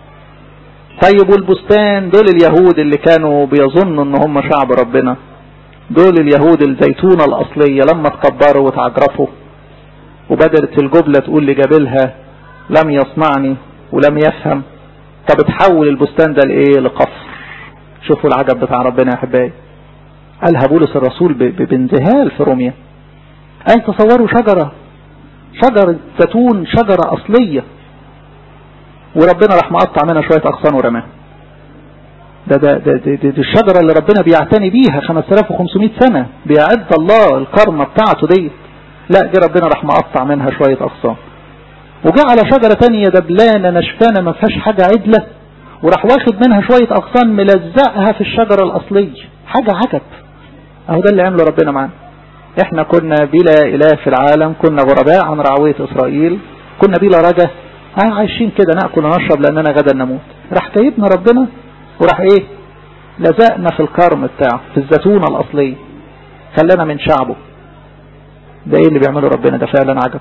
طيب والبستان دول اليهود اللي كانوا بيظنوا ان هم شعب ربنا دول اليهود الزيتونة الأصلية لما تكبروا وتعجرفوا وبدأت الجبلة تقول لجبلها لم يصنعني ولم يفهم طب تحول البستان ده لايه لقصر شوفوا العجب بتاع ربنا يا احبائي قالها بولس الرسول بانذهال في روميا قال تصوروا شجرة شجرة زيتون شجرة اصلية وربنا راح مقطع منها شوية اغصان ورماها ده ده ده, ده, ده, ده الشجرة اللي ربنا بيعتني بيها 5500 سنة بيعد الله الكرمة بتاعته دي لا دي ربنا راح مقطع منها شوية اغصان وجاء على شجرة تانية دبلانة نشفانة ما فيهاش حاجة عدلة وراح واخد منها شوية أغصان ملزقها في الشجرة الأصلية حاجة عجب أهو ده اللي عمله ربنا معانا احنا كنا بلا إله في العالم كنا غرباء عن رعوية إسرائيل كنا بلا رجا اه عايشين كده نأكل ونشرب لأننا غدا نموت راح جايبنا ربنا وراح ايه لزقنا في الكرم بتاعه في الزيتونة الأصلية خلانا من شعبه ده ايه اللي بيعمله ربنا ده فعلا عجب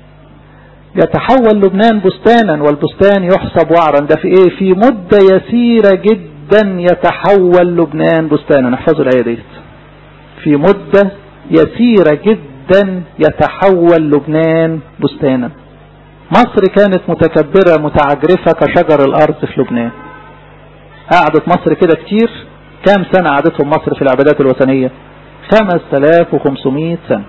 يتحول لبنان بستانا والبستان يحسب وعرا ده في ايه في مدة يسيرة جدا يتحول لبنان بستانا نحفظوا الآية دي في مدة يسيرة جدا يتحول لبنان بستانا مصر كانت متكبرة متعجرفة كشجر الأرض في لبنان قعدت مصر كده كتير كام سنة قعدتهم مصر في العبادات الوثنية 5500 سنة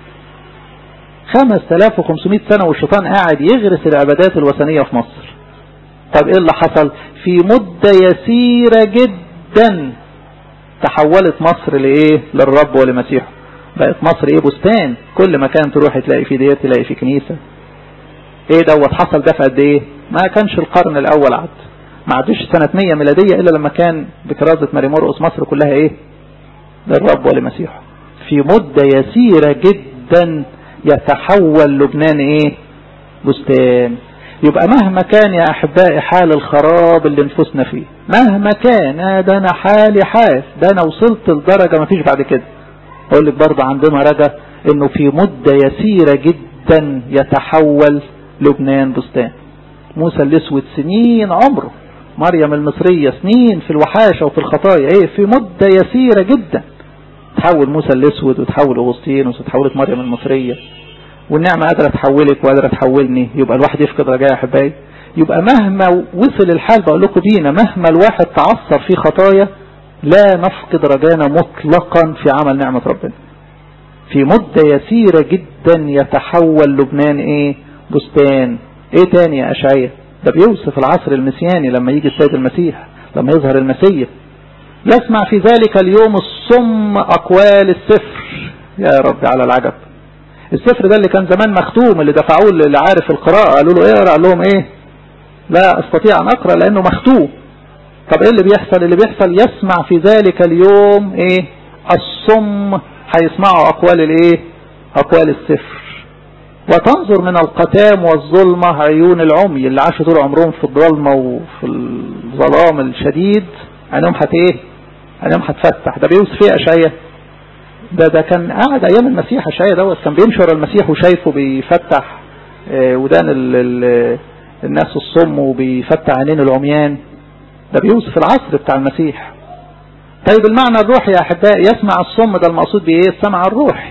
5500 سنة والشيطان قاعد يغرس العبادات الوثنية في مصر طب ايه اللي حصل في مدة يسيرة جدا تحولت مصر لايه للرب ولمسيحه بقت مصر ايه بستان كل مكان تروح تلاقي فيه ديت تلاقي فيه كنيسة ايه دوت حصل ده في قد ايه ما كانش القرن الاول عد ما عدوش سنة 100 ميلادية الا لما كان بكرازة ماري مرقس مصر كلها ايه للرب ولمسيحه في مدة يسيرة جدا يتحول لبنان ايه بستان يبقى مهما كان يا أحبائي حال الخراب اللي نفسنا فيه مهما كان ده أنا حالي حال ده أنا وصلت لدرجة ما فيش بعد كده أقول لك برضه عندنا رجا إنه في مدة يسيرة جدا يتحول لبنان بستان موسى الأسود سنين عمره مريم المصرية سنين في الوحاشة وفي الخطايا ايه في مدة يسيرة جدا تحول موسى الأسود وتحول أغسطينوس وتحولت مريم المصرية والنعمة قادرة تحولك وقادرة تحولني يبقى الواحد يفقد رجاء يا أحبائي يبقى مهما وصل الحال بقول لكم بينا مهما الواحد تعثر في خطايا لا نفقد رجانا مطلقا في عمل نعمة ربنا في مدة يسيرة جدا يتحول لبنان ايه بستان ايه تاني يا اشعياء ده بيوصف العصر المسياني لما يجي السيد المسيح لما يظهر المسيح يسمع في ذلك اليوم الصم اقوال السفر يا رب على العجب السفر ده اللي كان زمان مختوم اللي دفعوه اللي عارف القراءة قالوا له اقرا قال لهم ايه لا استطيع ان اقرا لانه مختوم طب ايه اللي بيحصل اللي بيحصل يسمع في ذلك اليوم ايه الصم هيسمعوا اقوال الايه اقوال السفر وتنظر من القتام والظلمة عيون العمي اللي عاشوا طول عمرهم في الظلمة وفي الظلام الشديد عينهم هت ايه عينهم هتفتح ده بيوصف ايه اشعياء ده ده كان قاعد ايام المسيح اشعياء دوت كان بيمشي ورا المسيح وشايفه بيفتح اه ودان ال ال الناس الصم وبيفتح عينين العميان ده بيوصف العصر بتاع المسيح طيب المعنى الروحي يا احبائي يسمع الصم ده المقصود بايه السمع الروحي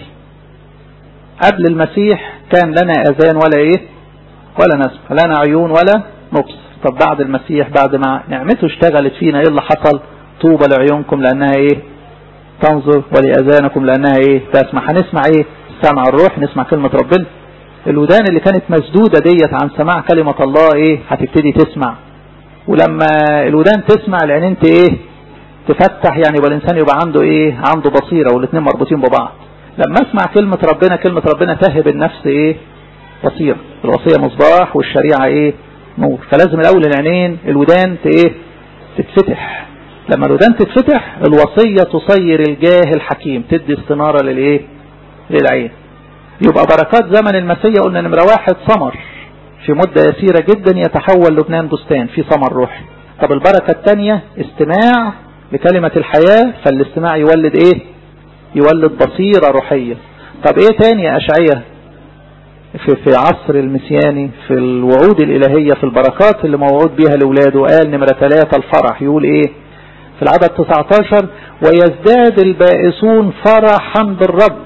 قبل المسيح كان لنا اذان ولا ايه ولا نسمع لنا عيون ولا نبصر طب بعد المسيح بعد ما نعمته اشتغلت فينا ايه اللي حصل طوبى لعيونكم لانها ايه تنظر ولأذانكم لأنها ايه تسمع هنسمع ايه السمع الروح نسمع كلمة ربنا الودان اللي كانت مسدودة ديت عن سماع كلمة الله ايه هتبتدي تسمع ولما الودان تسمع العينين ايه تفتح يعني يبقى الانسان يبقى عنده ايه عنده بصيرة والاثنين مربوطين ببعض لما اسمع كلمة ربنا كلمة ربنا تهب النفس ايه بصيرة الوصية مصباح والشريعة ايه نور فلازم الاول العينين الودان ايه تتفتح لما الودان تتفتح الوصية تصير الجاهل حكيم تدي استنارة للايه للعين يبقى بركات زمن المسيح قلنا نمرة واحد ثمر في مدة يسيرة جدا يتحول لبنان بستان في ثمر روحي طب البركة الثانية استماع لكلمة الحياة فالاستماع يولد ايه يولد بصيرة روحية طب ايه تاني يا اشعية في, في عصر المسياني في الوعود الالهية في البركات اللي موعود بيها لاولاده قال نمرة ثلاثة الفرح يقول ايه في العدد 19 ويزداد البائسون فرحا بالرب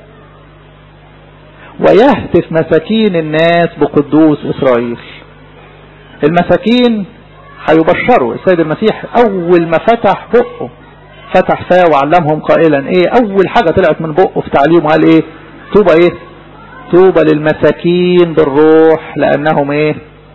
ويهتف مساكين الناس بقدوس إسرائيل المساكين هيبشروا السيد المسيح أول ما فتح بقه فتح فاه وعلمهم قائلا ايه أول حاجة طلعت من بقه في تعليمه قال ايه توبة ايه توبة للمساكين بالروح لأنهم ايه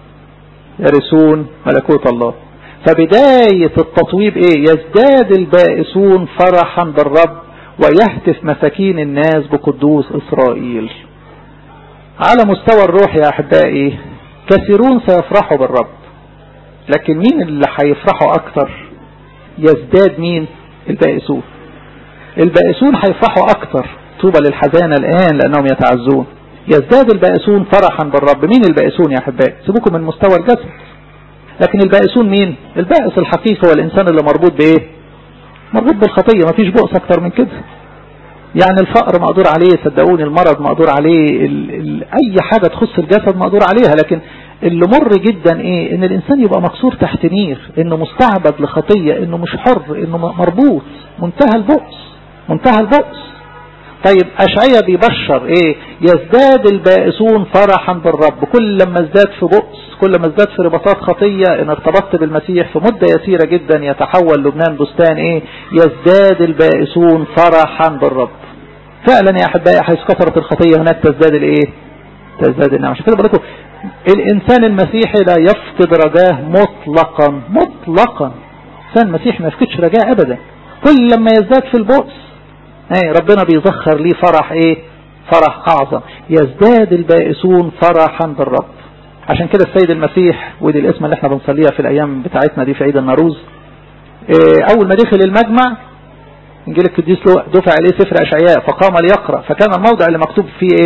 يرثون ملكوت الله فبداية التطويب ايه يزداد البائسون فرحا بالرب ويهتف مساكين الناس بقدوس إسرائيل على مستوى الروح يا أحبائي كثيرون سيفرحوا بالرب لكن مين اللي هيفرحوا أكتر يزداد مين البائسون البائسون هيفرحوا أكتر طوبى للحزانة الآن لأنهم يتعزون يزداد البائسون فرحا بالرب مين البائسون يا أحبائي سيبوكم من مستوى الجسد لكن البائسون مين البائس الحقيقي هو الإنسان اللي مربوط بإيه مربوط بالخطية مفيش بؤس أكتر من كده يعني الفقر مقدور عليه صدقوني المرض مقدور عليه ال ال اي حاجة تخص الجسد مقدور عليها لكن اللي مر جدا ايه ان الانسان يبقى مكسور تحت نير انه مستعبد لخطية انه مش حر انه مربوط منتهى البؤس منتهى البؤس طيب اشعية بيبشر ايه يزداد البائسون فرحا بالرب كل لما ازداد في بؤس كل ما ازداد في رباطات خطية ان ارتبطت بالمسيح في مدة يسيرة جدا يتحول لبنان بستان ايه يزداد البائسون فرحا بالرب فعلا يا احبائي حيث كثرت الخطية هناك تزداد الايه تزداد النعمة عشان كده بقول لكم الانسان المسيحي لا يفقد رجاه مطلقا مطلقا الانسان المسيحي ما يفقدش رجاه ابدا كل لما يزداد في البؤس ايه ربنا بيزخر ليه فرح ايه فرح اعظم يزداد البائسون فرحا بالرب عشان كده السيد المسيح ودي الاسم اللي احنا بنصليها في الايام بتاعتنا دي في عيد الناروز ايه اول ما دخل المجمع انجيل القديس دفع عليه سفر اشعياء فقام ليقرا فكان الموضع اللي مكتوب فيه ايه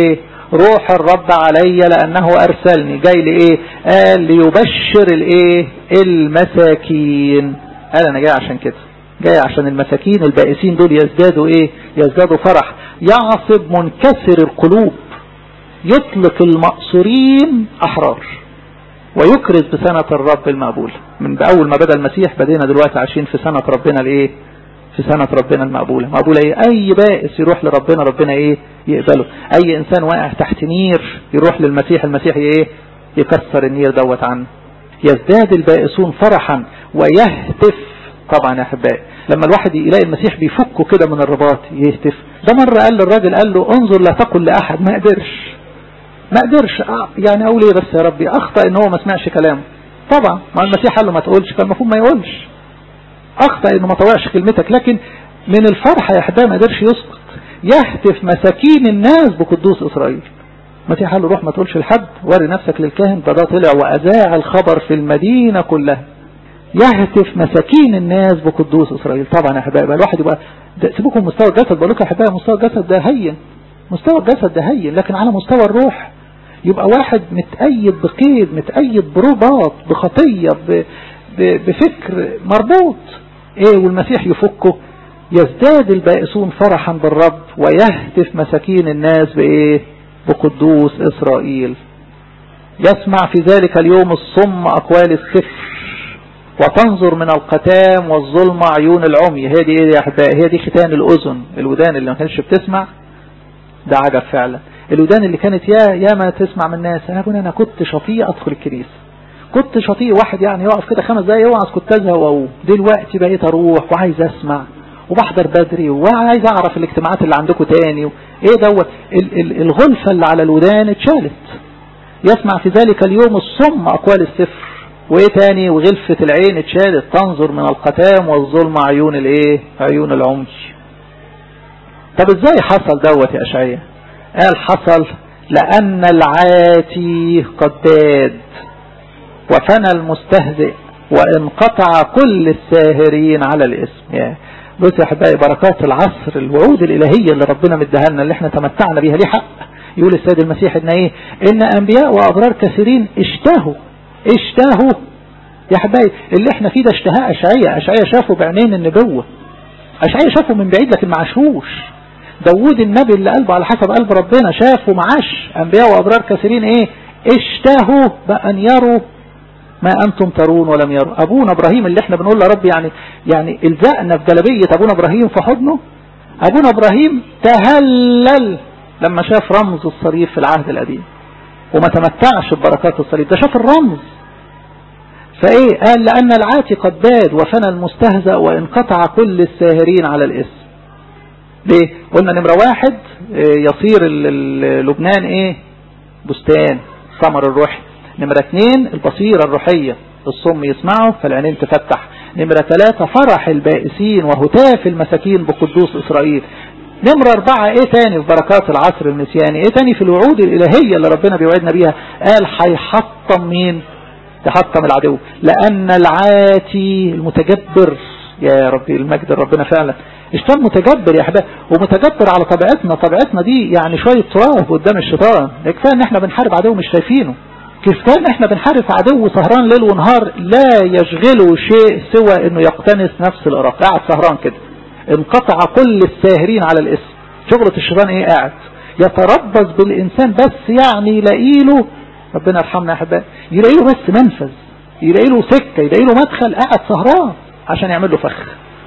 روح الرب علي لأنه أرسلني جاي لإيه قال ليبشر الإيه المساكين قال أنا جاي عشان كده جاي عشان المساكين البائسين دول يزدادوا إيه يزدادوا فرح يعصب منكسر القلوب يطلق المقصورين أحرار ويكرز بسنة الرب المقبول من أول ما بدأ المسيح بدينا دلوقتي عايشين في سنة ربنا الإيه في سنة ربنا المقبولة مقبولة ايه اي بائس يروح لربنا ربنا ايه يقبله اي انسان واقع تحت نير يروح للمسيح المسيح ايه يكسر النير دوت عنه يزداد البائسون فرحا ويهتف طبعا يا احبائي لما الواحد يلاقي المسيح بيفكه كده من الرباط يهتف ده مرة قال للراجل قال له انظر لا تقل لأحد ما قدرش ما قدرش يعني اقول ايه بس يا ربي اخطأ ان هو ما سمعش كلامه طبعا ما المسيح قال له ما تقولش كان المفروض ما يقولش اخطأ انه ما طوعش كلمتك لكن من الفرحة يا احبائي ما قدرش يسقط يهتف مساكين الناس بقدوس اسرائيل المسيح قال له روح ما تقولش لحد وري نفسك للكاهن ده ده طلع واذاع الخبر في المدينة كلها يهتف مساكين الناس بقدوس اسرائيل طبعا يا احبائي الواحد يبقى سيبكم مستوى الجسد بقول لكم يا احبائي مستوى الجسد ده هين مستوى الجسد ده هين لكن على مستوى الروح يبقى واحد متأيد بقيد متأيد برباط بخطية بفكر مربوط ايه والمسيح يفكه يزداد البائسون فرحا بالرب ويهتف مساكين الناس بايه بقدوس اسرائيل يسمع في ذلك اليوم الصم اقوال السفر وتنظر من القتام والظلم عيون العمي هي دي ايه يا احبائي هي دي ختان الاذن الودان اللي ما كانتش بتسمع ده عجب فعلا الودان اللي كانت يا يا ما تسمع من الناس انا ابونا انا كنت شطيء ادخل الكنيسه كنت شطيء واحد يعني يقف كده خمس دقايق يوعظ كنت ازهق واقوم دلوقتي بقيت اروح وعايز اسمع وبحضر بدري وعايز اعرف الاجتماعات اللي عندكم تاني ايه دوت الغلفه اللي على الودان اتشالت يسمع في ذلك اليوم الصم اقوال السفر وايه تاني وغلفة العين اتشالت تنظر من القتام والظلم عيون الايه عيون العمي طب ازاي حصل دوت يا اشعياء قال حصل لان العاتي قد باد وفنى المستهزئ وانقطع كل الساهرين على الاسم يعني بص يا احبائي بركات العصر الوعود الالهية اللي ربنا مديها لنا اللي احنا تمتعنا بيها ليه حق يقول السيد المسيح ان ايه ان انبياء وابرار كثيرين اشتهوا اشتهوا يا حبايبي اللي احنا فيه ده اشتهاء اشعية اشعية شافوا بعينين النبوة اشعية شافوا من بعيد لكن ما عاشوش داوود النبي اللي قلبه على حسب قلب ربنا شافوا معاش انبياء وابرار كثيرين ايه اشتهوا بأن يروا ما أنتم ترون ولم يروا أبونا إبراهيم اللي احنا بنقول له رب يعني يعني الزقنا في جلبية أبونا إبراهيم في حضنه أبونا إبراهيم تهلل لما شاف رمز الصليب في العهد القديم وما تمتعش ببركات الصليب ده شاف الرمز فايه قال لأن العاتي قد باد وفنى المستهزأ وانقطع كل الساهرين على الاسم ليه قلنا نمرة واحد يصير لبنان ايه بستان ثمر الروحي نمرة اثنين البصيرة الروحية الصم يسمعه فالعينين تفتح نمرة ثلاثة فرح البائسين وهتاف المساكين بقدوس إسرائيل نمرة أربعة إيه تاني في بركات العصر المسياني إيه تاني في الوعود الإلهية اللي ربنا بيوعدنا بيها قال هيحطم مين تحطم العدو لأن العاتي المتجبر يا ربي المجد ربنا فعلا اشتان متجبر يا حبايبي ومتجبر على طبيعتنا طبيعتنا دي يعني شوية تراب قدام الشيطان كفايه ان احنا بنحارب عدو مش شايفينه كفايه ان احنا بنحارب عدو سهران ليل ونهار لا يشغله شيء سوى انه يقتنص نفس الارق قاعد سهران كده انقطع كل الساهرين على الاسم شغلة الشيطان ايه قاعد يتربص بالانسان بس يعني يلاقيله ربنا يرحمنا يا احبائي يلاقي له بس منفذ يلاقي له سكة يلاقي له مدخل قاعد سهران عشان يعمل له فخ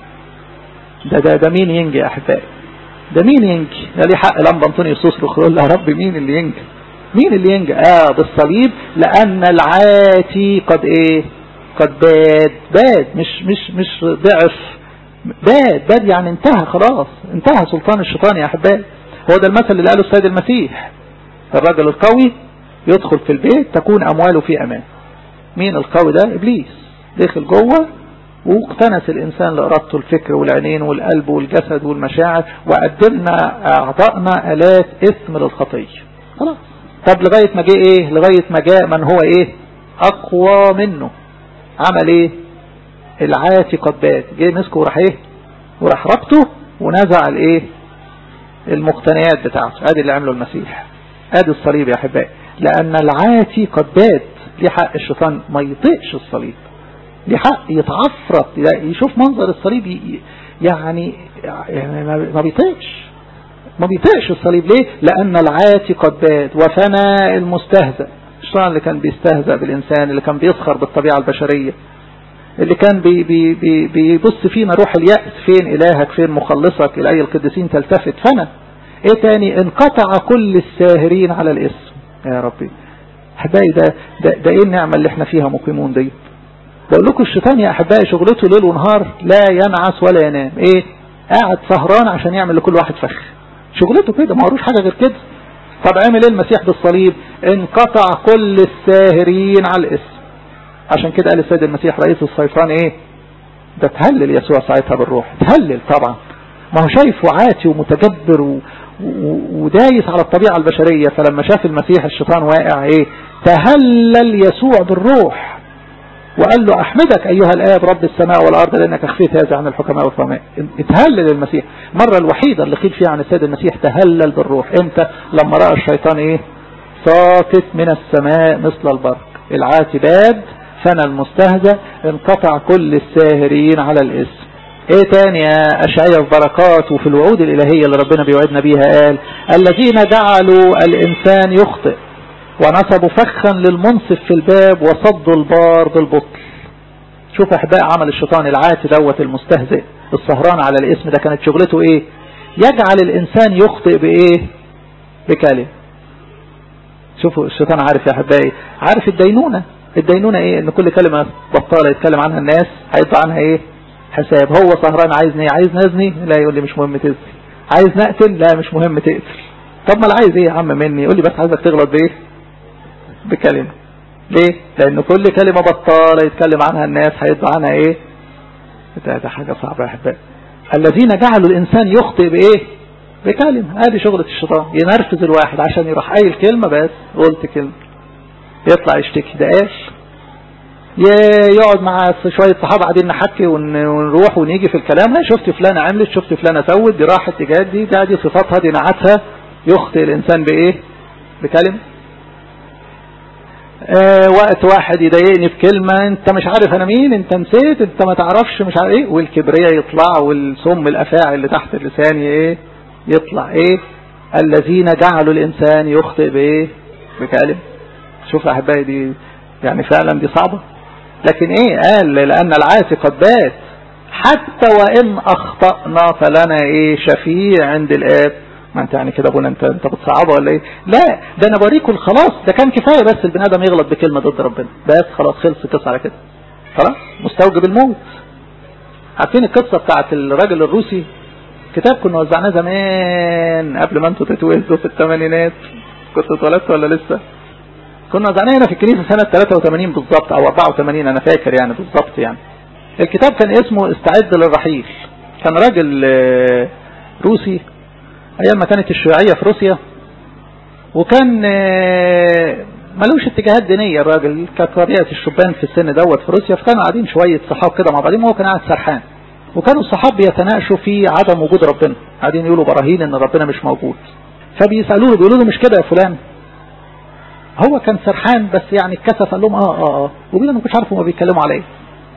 ده ده ده مين ينجي يا احبائي ده مين ينجي ده ليه حق لمبا انطونيوس يصرخ يقول له يا رب مين اللي ينجي مين اللي ينجي اه بالصليب لان العاتي قد ايه قد باد باد مش مش مش ضعف باد باد يعني انتهى خلاص انتهى سلطان الشيطان يا احبائي هو ده المثل اللي قاله السيد المسيح الرجل القوي يدخل في البيت تكون أمواله في أمان مين القوي ده إبليس دخل جوه واقتنس الإنسان لإرادته الفكر والعينين والقلب والجسد والمشاعر وقدمنا أعضائنا آلات اسم للخطية خلاص طب لغاية ما جه إيه لغاية ما جاء من هو إيه أقوى منه عمل إيه العاتي قد بات جه مسكه وراح إيه وراح ربطه ونزع الإيه المقتنيات بتاعته ادي اللي عمله المسيح ادي الصليب يا احبائي لان العاتي قد بات ليه حق الشيطان ما يطيقش الصليب ليه حق يتعفرط يشوف منظر الصليب يعني يعني ما بيطيقش ما بيطيقش الصليب ليه لان العاتي قد بات وفنى المستهزأ الشيطان اللي كان بيستهزأ بالانسان اللي كان بيسخر بالطبيعة البشرية اللي كان بي بي بي بيبص فينا روح اليأس فين إلهك فين مخلصك الأي القديسين تلتفت فنا ايه تاني انقطع كل الساهرين على الاسم يا ربي احبائي ده, ده, ده ايه النعمة اللي احنا فيها مقيمون دي بقول لكم الشيطان يا احبائي شغلته ليل ونهار لا ينعس ولا ينام ايه قاعد سهران عشان يعمل لكل واحد فخ شغلته كده ما هوش حاجة غير كده طب عمل ايه المسيح بالصليب انقطع كل الساهرين على الاسم عشان كده قال السيد المسيح رئيس الشيطان ايه ده تهلل يسوع ساعتها بالروح تهلل طبعا ما هو شايف وعاتي ومتجبر و... و... ودايس على الطبيعة البشرية فلما شاف المسيح الشيطان واقع ايه تهلل يسوع بالروح وقال له احمدك ايها الاب رب السماء والارض لانك اخفيت هذا عن الحكماء والفهماء اتهلل المسيح المرة الوحيدة اللي قيل فيها عن السيد المسيح تهلل بالروح امتى لما رأى الشيطان ايه ساقط من السماء مثل البرق العاتي باد فنى المستهزأ انقطع كل الساهرين على الاسم ايه تاني يا اشعياء في بركات وفي الوعود الالهية اللي ربنا بيوعدنا بيها قال الذين جعلوا الانسان يخطئ ونصبوا فخا للمنصف في الباب وصدوا البار بالبطل شوف احباء عمل الشيطان العاتي دوت المستهزئ السهران على الاسم ده كانت شغلته ايه يجعل الانسان يخطئ بايه بكلمة شوفوا الشيطان عارف يا احبائي عارف الدينونة الدينونة ايه ان كل كلمة بطالة يتكلم عنها الناس هيطلع عنها ايه حساب هو سهران عايزني عايز نزني لا يقول لي مش مهم تزني عايز نقتل لا مش مهم تقتل طب ما عايز ايه يا عم مني يقول لي بس عايزك تغلط بايه بكلمة ليه لان كل كلمة بطالة يتكلم عنها الناس هيطلع عنها ايه ده, ده حاجة صعبة يا احبائي الذين جعلوا الانسان يخطئ بايه بكلمة ادي شغلة الشيطان ينرفز الواحد عشان يروح قايل كلمة بس قلت كلمة يطلع يشتكي ده ايش يقعد مع شوية صحابة قاعدين نحكي ونروح ونيجي في الكلام لا شفت فلانة عملت شفت فلانة سوت دي راحت دي جات دي ده دي صفاتها دي نعتها يخطئ الإنسان بإيه بكلمة آه وقت واحد يضايقني بكلمة انت مش عارف انا مين انت نسيت انت ما تعرفش مش عارف ايه والكبرياء يطلع والسم الافاعي اللي تحت اللسان ايه يطلع ايه الذين جعلوا الانسان يخطئ بايه بكلمة شوف احبائي دي يعني فعلا دي صعبة لكن ايه قال لان العاسي قد بات حتى وان اخطأنا فلنا ايه شفيع عند الاب ما انت يعني كده ابونا انت انت بتصعبه ولا ايه لا ده انا بوريكم الخلاص ده كان كفايه بس البني ادم يغلط بكلمه ضد ربنا بس خلاص خلص القصه على كده خلاص مستوجب الموت عارفين القصه بتاعت الراجل الروسي كتاب كنا وزعناه زمان قبل ما انتوا تتولدوا في الثمانينات كنت اتولدت ولا لسه كنا وزعناه هنا في الكنيسه سنه 83 بالظبط او 84 انا فاكر يعني بالظبط يعني الكتاب كان اسمه استعد للرحيل كان راجل روسي ايام ما كانت الشيوعية في روسيا وكان ملوش اتجاهات دينية الراجل كانت طبيعة الشبان في السن دوت في روسيا فكانوا قاعدين شوية صحاب كده مع بعضهم وهو كان قاعد سرحان وكانوا الصحاب بيتناقشوا في عدم وجود ربنا قاعدين يقولوا براهين ان ربنا مش موجود فبيسألوه بيقولوا له مش كده يا فلان هو كان سرحان بس يعني اتكسف قال لهم اه اه اه وبيقول انا ما كنتش عارف هما بيتكلموا على ايه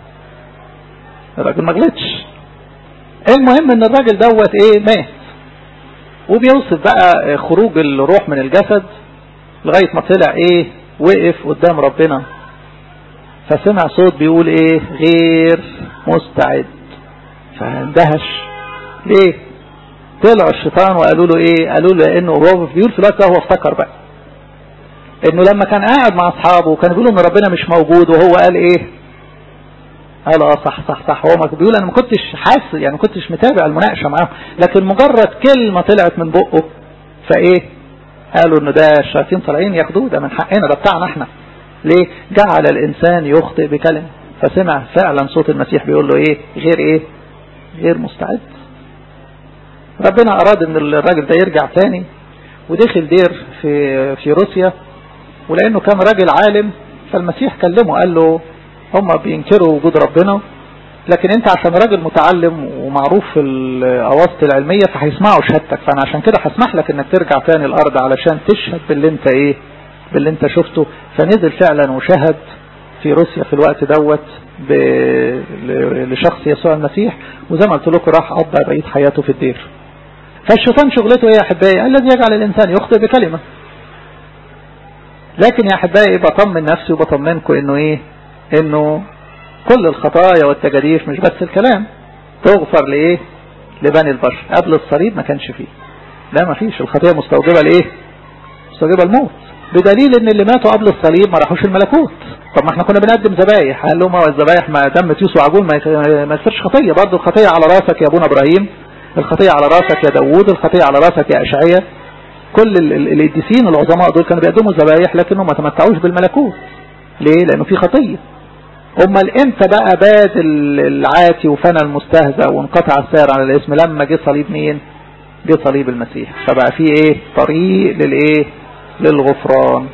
الراجل ما غلطش المهم ان الراجل دوت ايه مات وبيوصف بقى خروج الروح من الجسد لغاية ما طلع ايه وقف قدام ربنا فسمع صوت بيقول ايه غير مستعد فاندهش ليه طلع الشيطان وقالوا له ايه قالوا له لانه هو بيقول في الوقت ده هو افتكر بقى انه لما كان قاعد مع اصحابه وكان بيقولوا ان ربنا مش موجود وهو قال ايه قال اه صح صح صح هو بيقول انا ما كنتش حاسس يعني ما كنتش متابع المناقشه معاهم لكن مجرد كلمه طلعت من بقه فايه قالوا ان ده الشياطين طالعين ياخدوه ده من حقنا ده بتاعنا احنا ليه جعل الانسان يخطئ بكلمه فسمع فعلا صوت المسيح بيقول له ايه غير ايه غير مستعد ربنا اراد ان الراجل ده يرجع تاني ودخل دير في في روسيا ولانه كان راجل عالم فالمسيح كلمه قال له هم بينكروا وجود ربنا لكن انت عشان راجل متعلم ومعروف في الأواسط العلمية فهيسمعوا شهادتك فأنا عشان كده هسمح لك إنك ترجع تاني الأرض علشان تشهد باللي أنت إيه باللي أنت شفته فنزل فعلا وشهد في روسيا في الوقت دوت ب... لشخص يسوع المسيح وزي ما قلت لكم راح قضى بقية حياته في الدير فالشيطان شغلته ايه يا احبائي الذي يجعل الانسان يخطئ بكلمة لكن يا احبائي بطمن نفسي وبطمنكم انه ايه انه كل الخطايا والتجاريف مش بس الكلام تغفر لايه لبني البشر قبل الصليب ما كانش فيه لا ما فيش الخطية مستوجبة لايه مستوجبة الموت بدليل ان اللي ماتوا قبل الصليب ما راحوش الملكوت طب ما احنا كنا بنقدم ذبايح قال لهم هو الذبايح ما دم تيوس وعجون ما يصيرش خطيه برضه الخطيه على راسك يا ابونا ابراهيم الخطيه على راسك يا داوود الخطيه على راسك يا اشعياء كل القديسين العظماء دول كانوا بيقدموا ذبايح لكنهم ما تمتعوش بالملكوت ليه لانه في خطيه امال امتى بقى بات العاتي وفنى المستهزأ وانقطع السير عن الاسم لما جه صليب مين جه صليب المسيح فبقى في ايه طريق للايه للغفران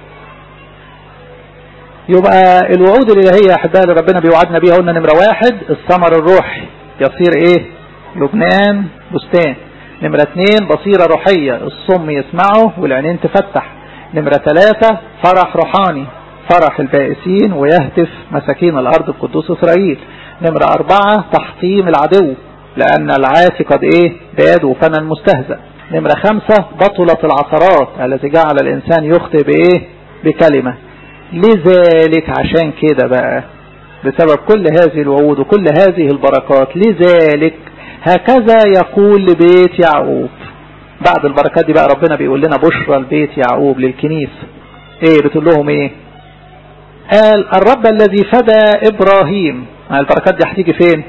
يبقى الوعود الإلهية يا أحبائي اللي ربنا بيوعدنا بيها قلنا نمرة واحد الثمر الروحي يصير إيه لبنان بستان نمرة اثنين بصيرة روحية الصم يسمعه والعينين تفتح نمرة ثلاثة فرح روحاني فرح البائسين ويهتف مساكين الأرض بقدوس إسرائيل نمرة أربعة تحطيم العدو لأن العاتي قد إيه باد وفنى المستهزأ نمرة خمسة بطلت العثرات التي جعل الإنسان يخطئ بإيه بكلمة لذلك عشان كده بقى بسبب كل هذه الوعود وكل هذه البركات لذلك هكذا يقول لبيت يعقوب بعد البركات دي بقى ربنا بيقول لنا بشرى لبيت يعقوب للكنيسة ايه بتقول لهم ايه قال الرب الذي فدى ابراهيم البركات دي هتيجي فين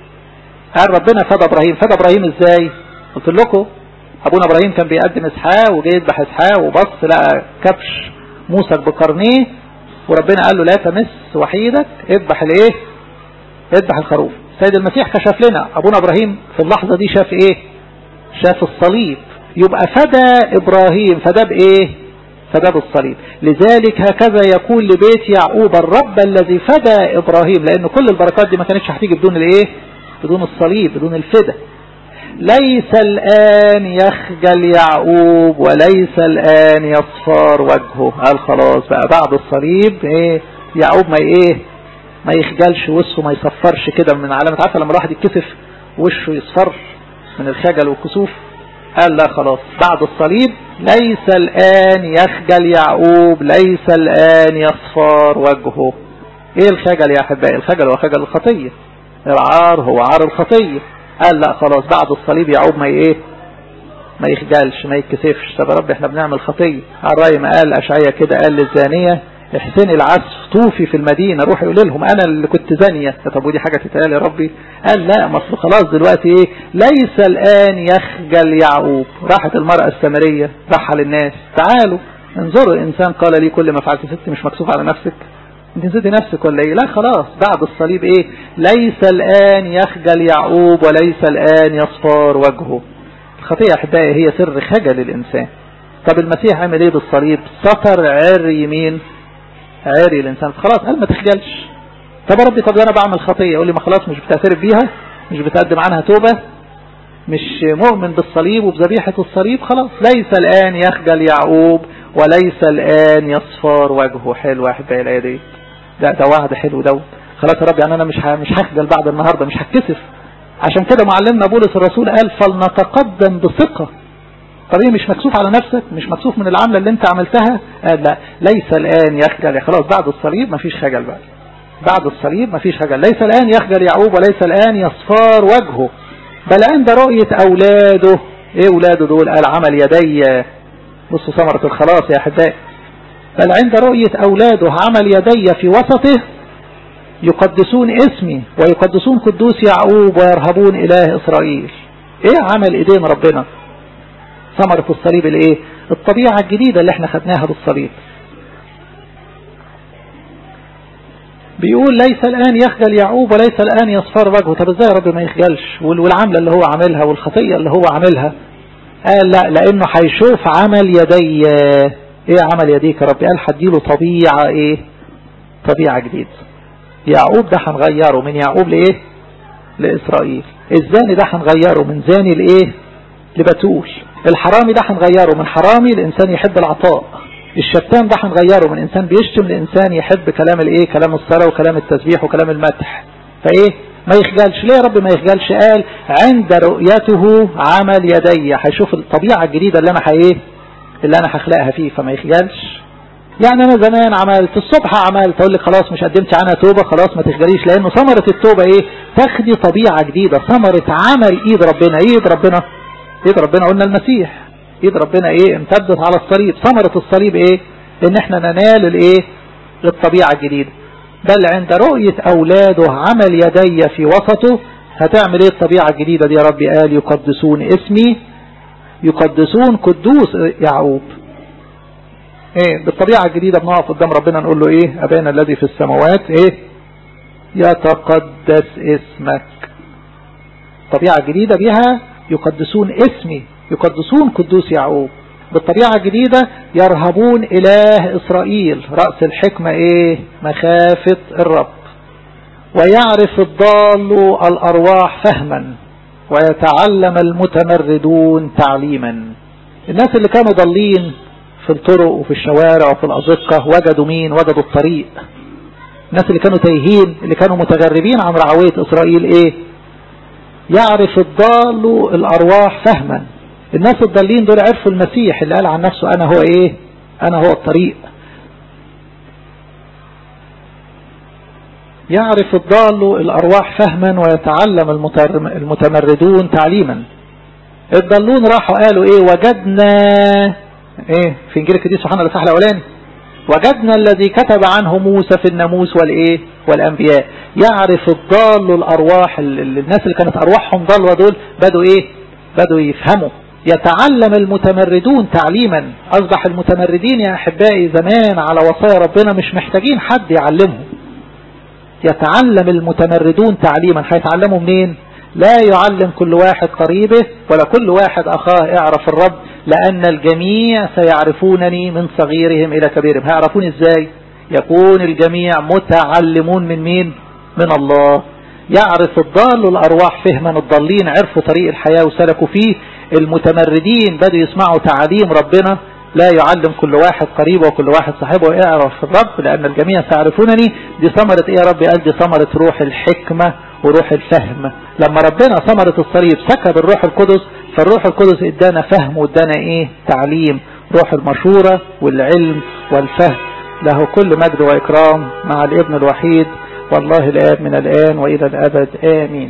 قال ربنا فدى ابراهيم فدى ابراهيم ازاي قلت لكم ابونا ابراهيم كان بيقدم اسحاق وجاي يذبح اسحاق وبص لقى كبش موسى بقرنيه وربنا قال له لا تمس وحيدك اذبح الايه اذبح الخروف سيد المسيح كشف لنا ابونا ابراهيم في اللحظة دي شاف ايه شاف الصليب يبقى فدى ابراهيم فدى بايه فدى بالصليب لذلك هكذا يقول لبيت يعقوب الرب الذي فدى ابراهيم لان كل البركات دي ما كانتش هتيجي بدون الايه بدون الصليب بدون الفدا ليس الآن يخجل يعقوب وليس الآن يصفار وجهه قال خلاص بقى بعد الصليب ايه يعقوب ما ايه ما يخجلش وشه ما يصفرش كده من علامة عارفة لما الواحد يتكسف وشه يصفر من الخجل والكسوف قال لا خلاص بعد الصليب ليس الآن يخجل يعقوب ليس الآن يصفار وجهه ايه الخجل يا احبائي الخجل هو خجل الخطية العار هو عار الخطية قال لا خلاص بعد الصليب يعقوب ما ايه ما يخجلش ما يتكسفش طب يا رب احنا بنعمل خطية على الرأي ما قال أشعية كده قال للزانية احسني العزف طوفي في المدينة روح يقول لهم انا اللي كنت زانية طب ودي حاجة تتقال يا ربي قال لا مصر خلاص دلوقتي ايه ليس الان يخجل يعقوب راحت المرأة السامرية راحة للناس تعالوا انظروا الانسان قال لي كل ما فعلت ست مش مكسوف على نفسك انت نسيتي نفسك ولا ايه لا خلاص بعد الصليب ايه ليس الان يخجل يعقوب وليس الان يصفار وجهه الخطيئة احبائي هي سر خجل الانسان طب المسيح عمل ايه بالصليب ستر عري مين عري الانسان خلاص قال ما تخجلش طب يا ربي طب انا بعمل خطيئة يقول لي ما خلاص مش بتعترف بيها مش بتقدم عنها توبة مش مؤمن بالصليب وبذبيحة الصليب خلاص ليس الآن يخجل يعقوب وليس الآن يصفار وجهه حلو احبائي الايه دي لا ده وعد حلو دوت خلاص يا رب يعني انا مش مش هخجل بعد النهارده مش هتكسف عشان كده معلمنا بولس الرسول قال فلنتقدم بثقة طب ايه مش مكسوف على نفسك مش مكسوف من العملة اللي انت عملتها قال لا ليس الآن يخجل خلاص بعد الصليب مفيش خجل بقى بعد الصليب مفيش خجل ليس الآن يخجل يعقوب وليس الآن يصفار وجهه بل عند رؤية أولاده ايه أولاده دول قال عمل يدي بصوا ثمرة الخلاص يا أحبائي بل عند رؤية أولاده عمل يدي في وسطه يقدسون اسمي ويقدسون قدوس يعقوب ويرهبون إله إسرائيل ايه عمل ايدين ربنا ثمرة الصليب الايه الطبيعة الجديدة اللي احنا خدناها بالصليب بيقول ليس الآن يخجل يعقوب وليس الآن يصفر وجهه طب ازاي يا رب ما يخجلش والعملة اللي هو عاملها والخطية اللي هو عاملها قال لا لانه هيشوف عمل يدي ايه عمل يديك يا رب قال هديله طبيعة ايه طبيعة جديدة يعقوب ده هنغيره من يعقوب لايه لإسرائيل الزاني ده هنغيره من زاني لإيه لبتول الحرامي ده هنغيره من حرامي لإنسان يحب العطاء الشتام ده هنغيره من إنسان بيشتم لإنسان يحب كلام الإيه كلام الصلاة وكلام التسبيح وكلام المدح فإيه ما يخجلش ليه يا رب ما يخجلش قال عند رؤيته عمل يدي هيشوف الطبيعة الجديدة اللي أنا ايه اللي أنا هخلقها فيه فما يخجلش يعني أنا زمان عملت الصبح عملت أقول لك خلاص مش قدمت عنها توبة خلاص ما تخجليش لأنه ثمرة التوبة إيه تاخدي طبيعة جديدة ثمرة عمل إيد ربنا إيد ربنا إيد ربنا قلنا المسيح إيد ربنا إيه امتدت على الصليب ثمرة الصليب إيه إن إحنا ننال الإيه الطبيعة الجديدة بل عند رؤية أولاده عمل يدي في وسطه هتعمل ايه الطبيعة الجديدة دي يا ربي قال يقدسون اسمي يقدسون قدوس يعقوب ايه بالطبيعة الجديدة بنقف قدام ربنا نقول له ايه ابانا الذي في السماوات ايه يتقدس اسمك الطبيعة الجديدة بها يقدسون اسمي يقدسون قدوس يعقوب بالطبيعة الجديدة يرهبون إله إسرائيل رأس الحكمة إيه مخافة الرب ويعرف الضال الأرواح فهما ويتعلم المتمردون تعليما الناس اللي كانوا ضالين في الطرق وفي الشوارع وفي الأزقة وجدوا مين وجدوا الطريق الناس اللي كانوا تايهين اللي كانوا متغربين عن رعوية إسرائيل إيه يعرف الضال الأرواح فهما الناس الضالين دول عرفوا المسيح اللي قال عن نفسه أنا هو إيه أنا هو الطريق يعرف الضال الأرواح فهما ويتعلم المتمردون تعليما الضالون راحوا قالوا إيه وجدنا إيه في إنجيل القديس سبحانه الإصحاح الأولاني وجدنا الذي كتب عنه موسى في الناموس والإيه والأنبياء يعرف الضال الأرواح الناس اللي كانت أرواحهم ضالة دول بدوا إيه بدوا يفهموا يتعلم المتمردون تعليما أصبح المتمردين يا أحبائي زمان على وصايا ربنا مش محتاجين حد يعلمهم يتعلم المتمردون تعليما هيتعلموا منين لا يعلم كل واحد قريبه ولا كل واحد أخاه اعرف الرب لأن الجميع سيعرفونني من صغيرهم إلى كبيرهم هيعرفون إزاي يكون الجميع متعلمون من مين من الله يعرف الضال الأرواح فهما الضالين عرفوا طريق الحياة وسلكوا فيه المتمردين بدوا يسمعوا تعاليم ربنا لا يعلم كل واحد قريبه وكل واحد صاحبه اعرف الرب لأن الجميع سيعرفونني دي ثمرة ايه يا رب قال دي ثمرة روح الحكمة وروح الفهم لما ربنا ثمرة الصليب سكب الروح القدس فالروح القدس ادانا فهم وادانا ايه تعليم روح المشورة والعلم والفهم له كل مجد وإكرام مع الابن الوحيد والله الآب من الآن وإلى الأبد آمين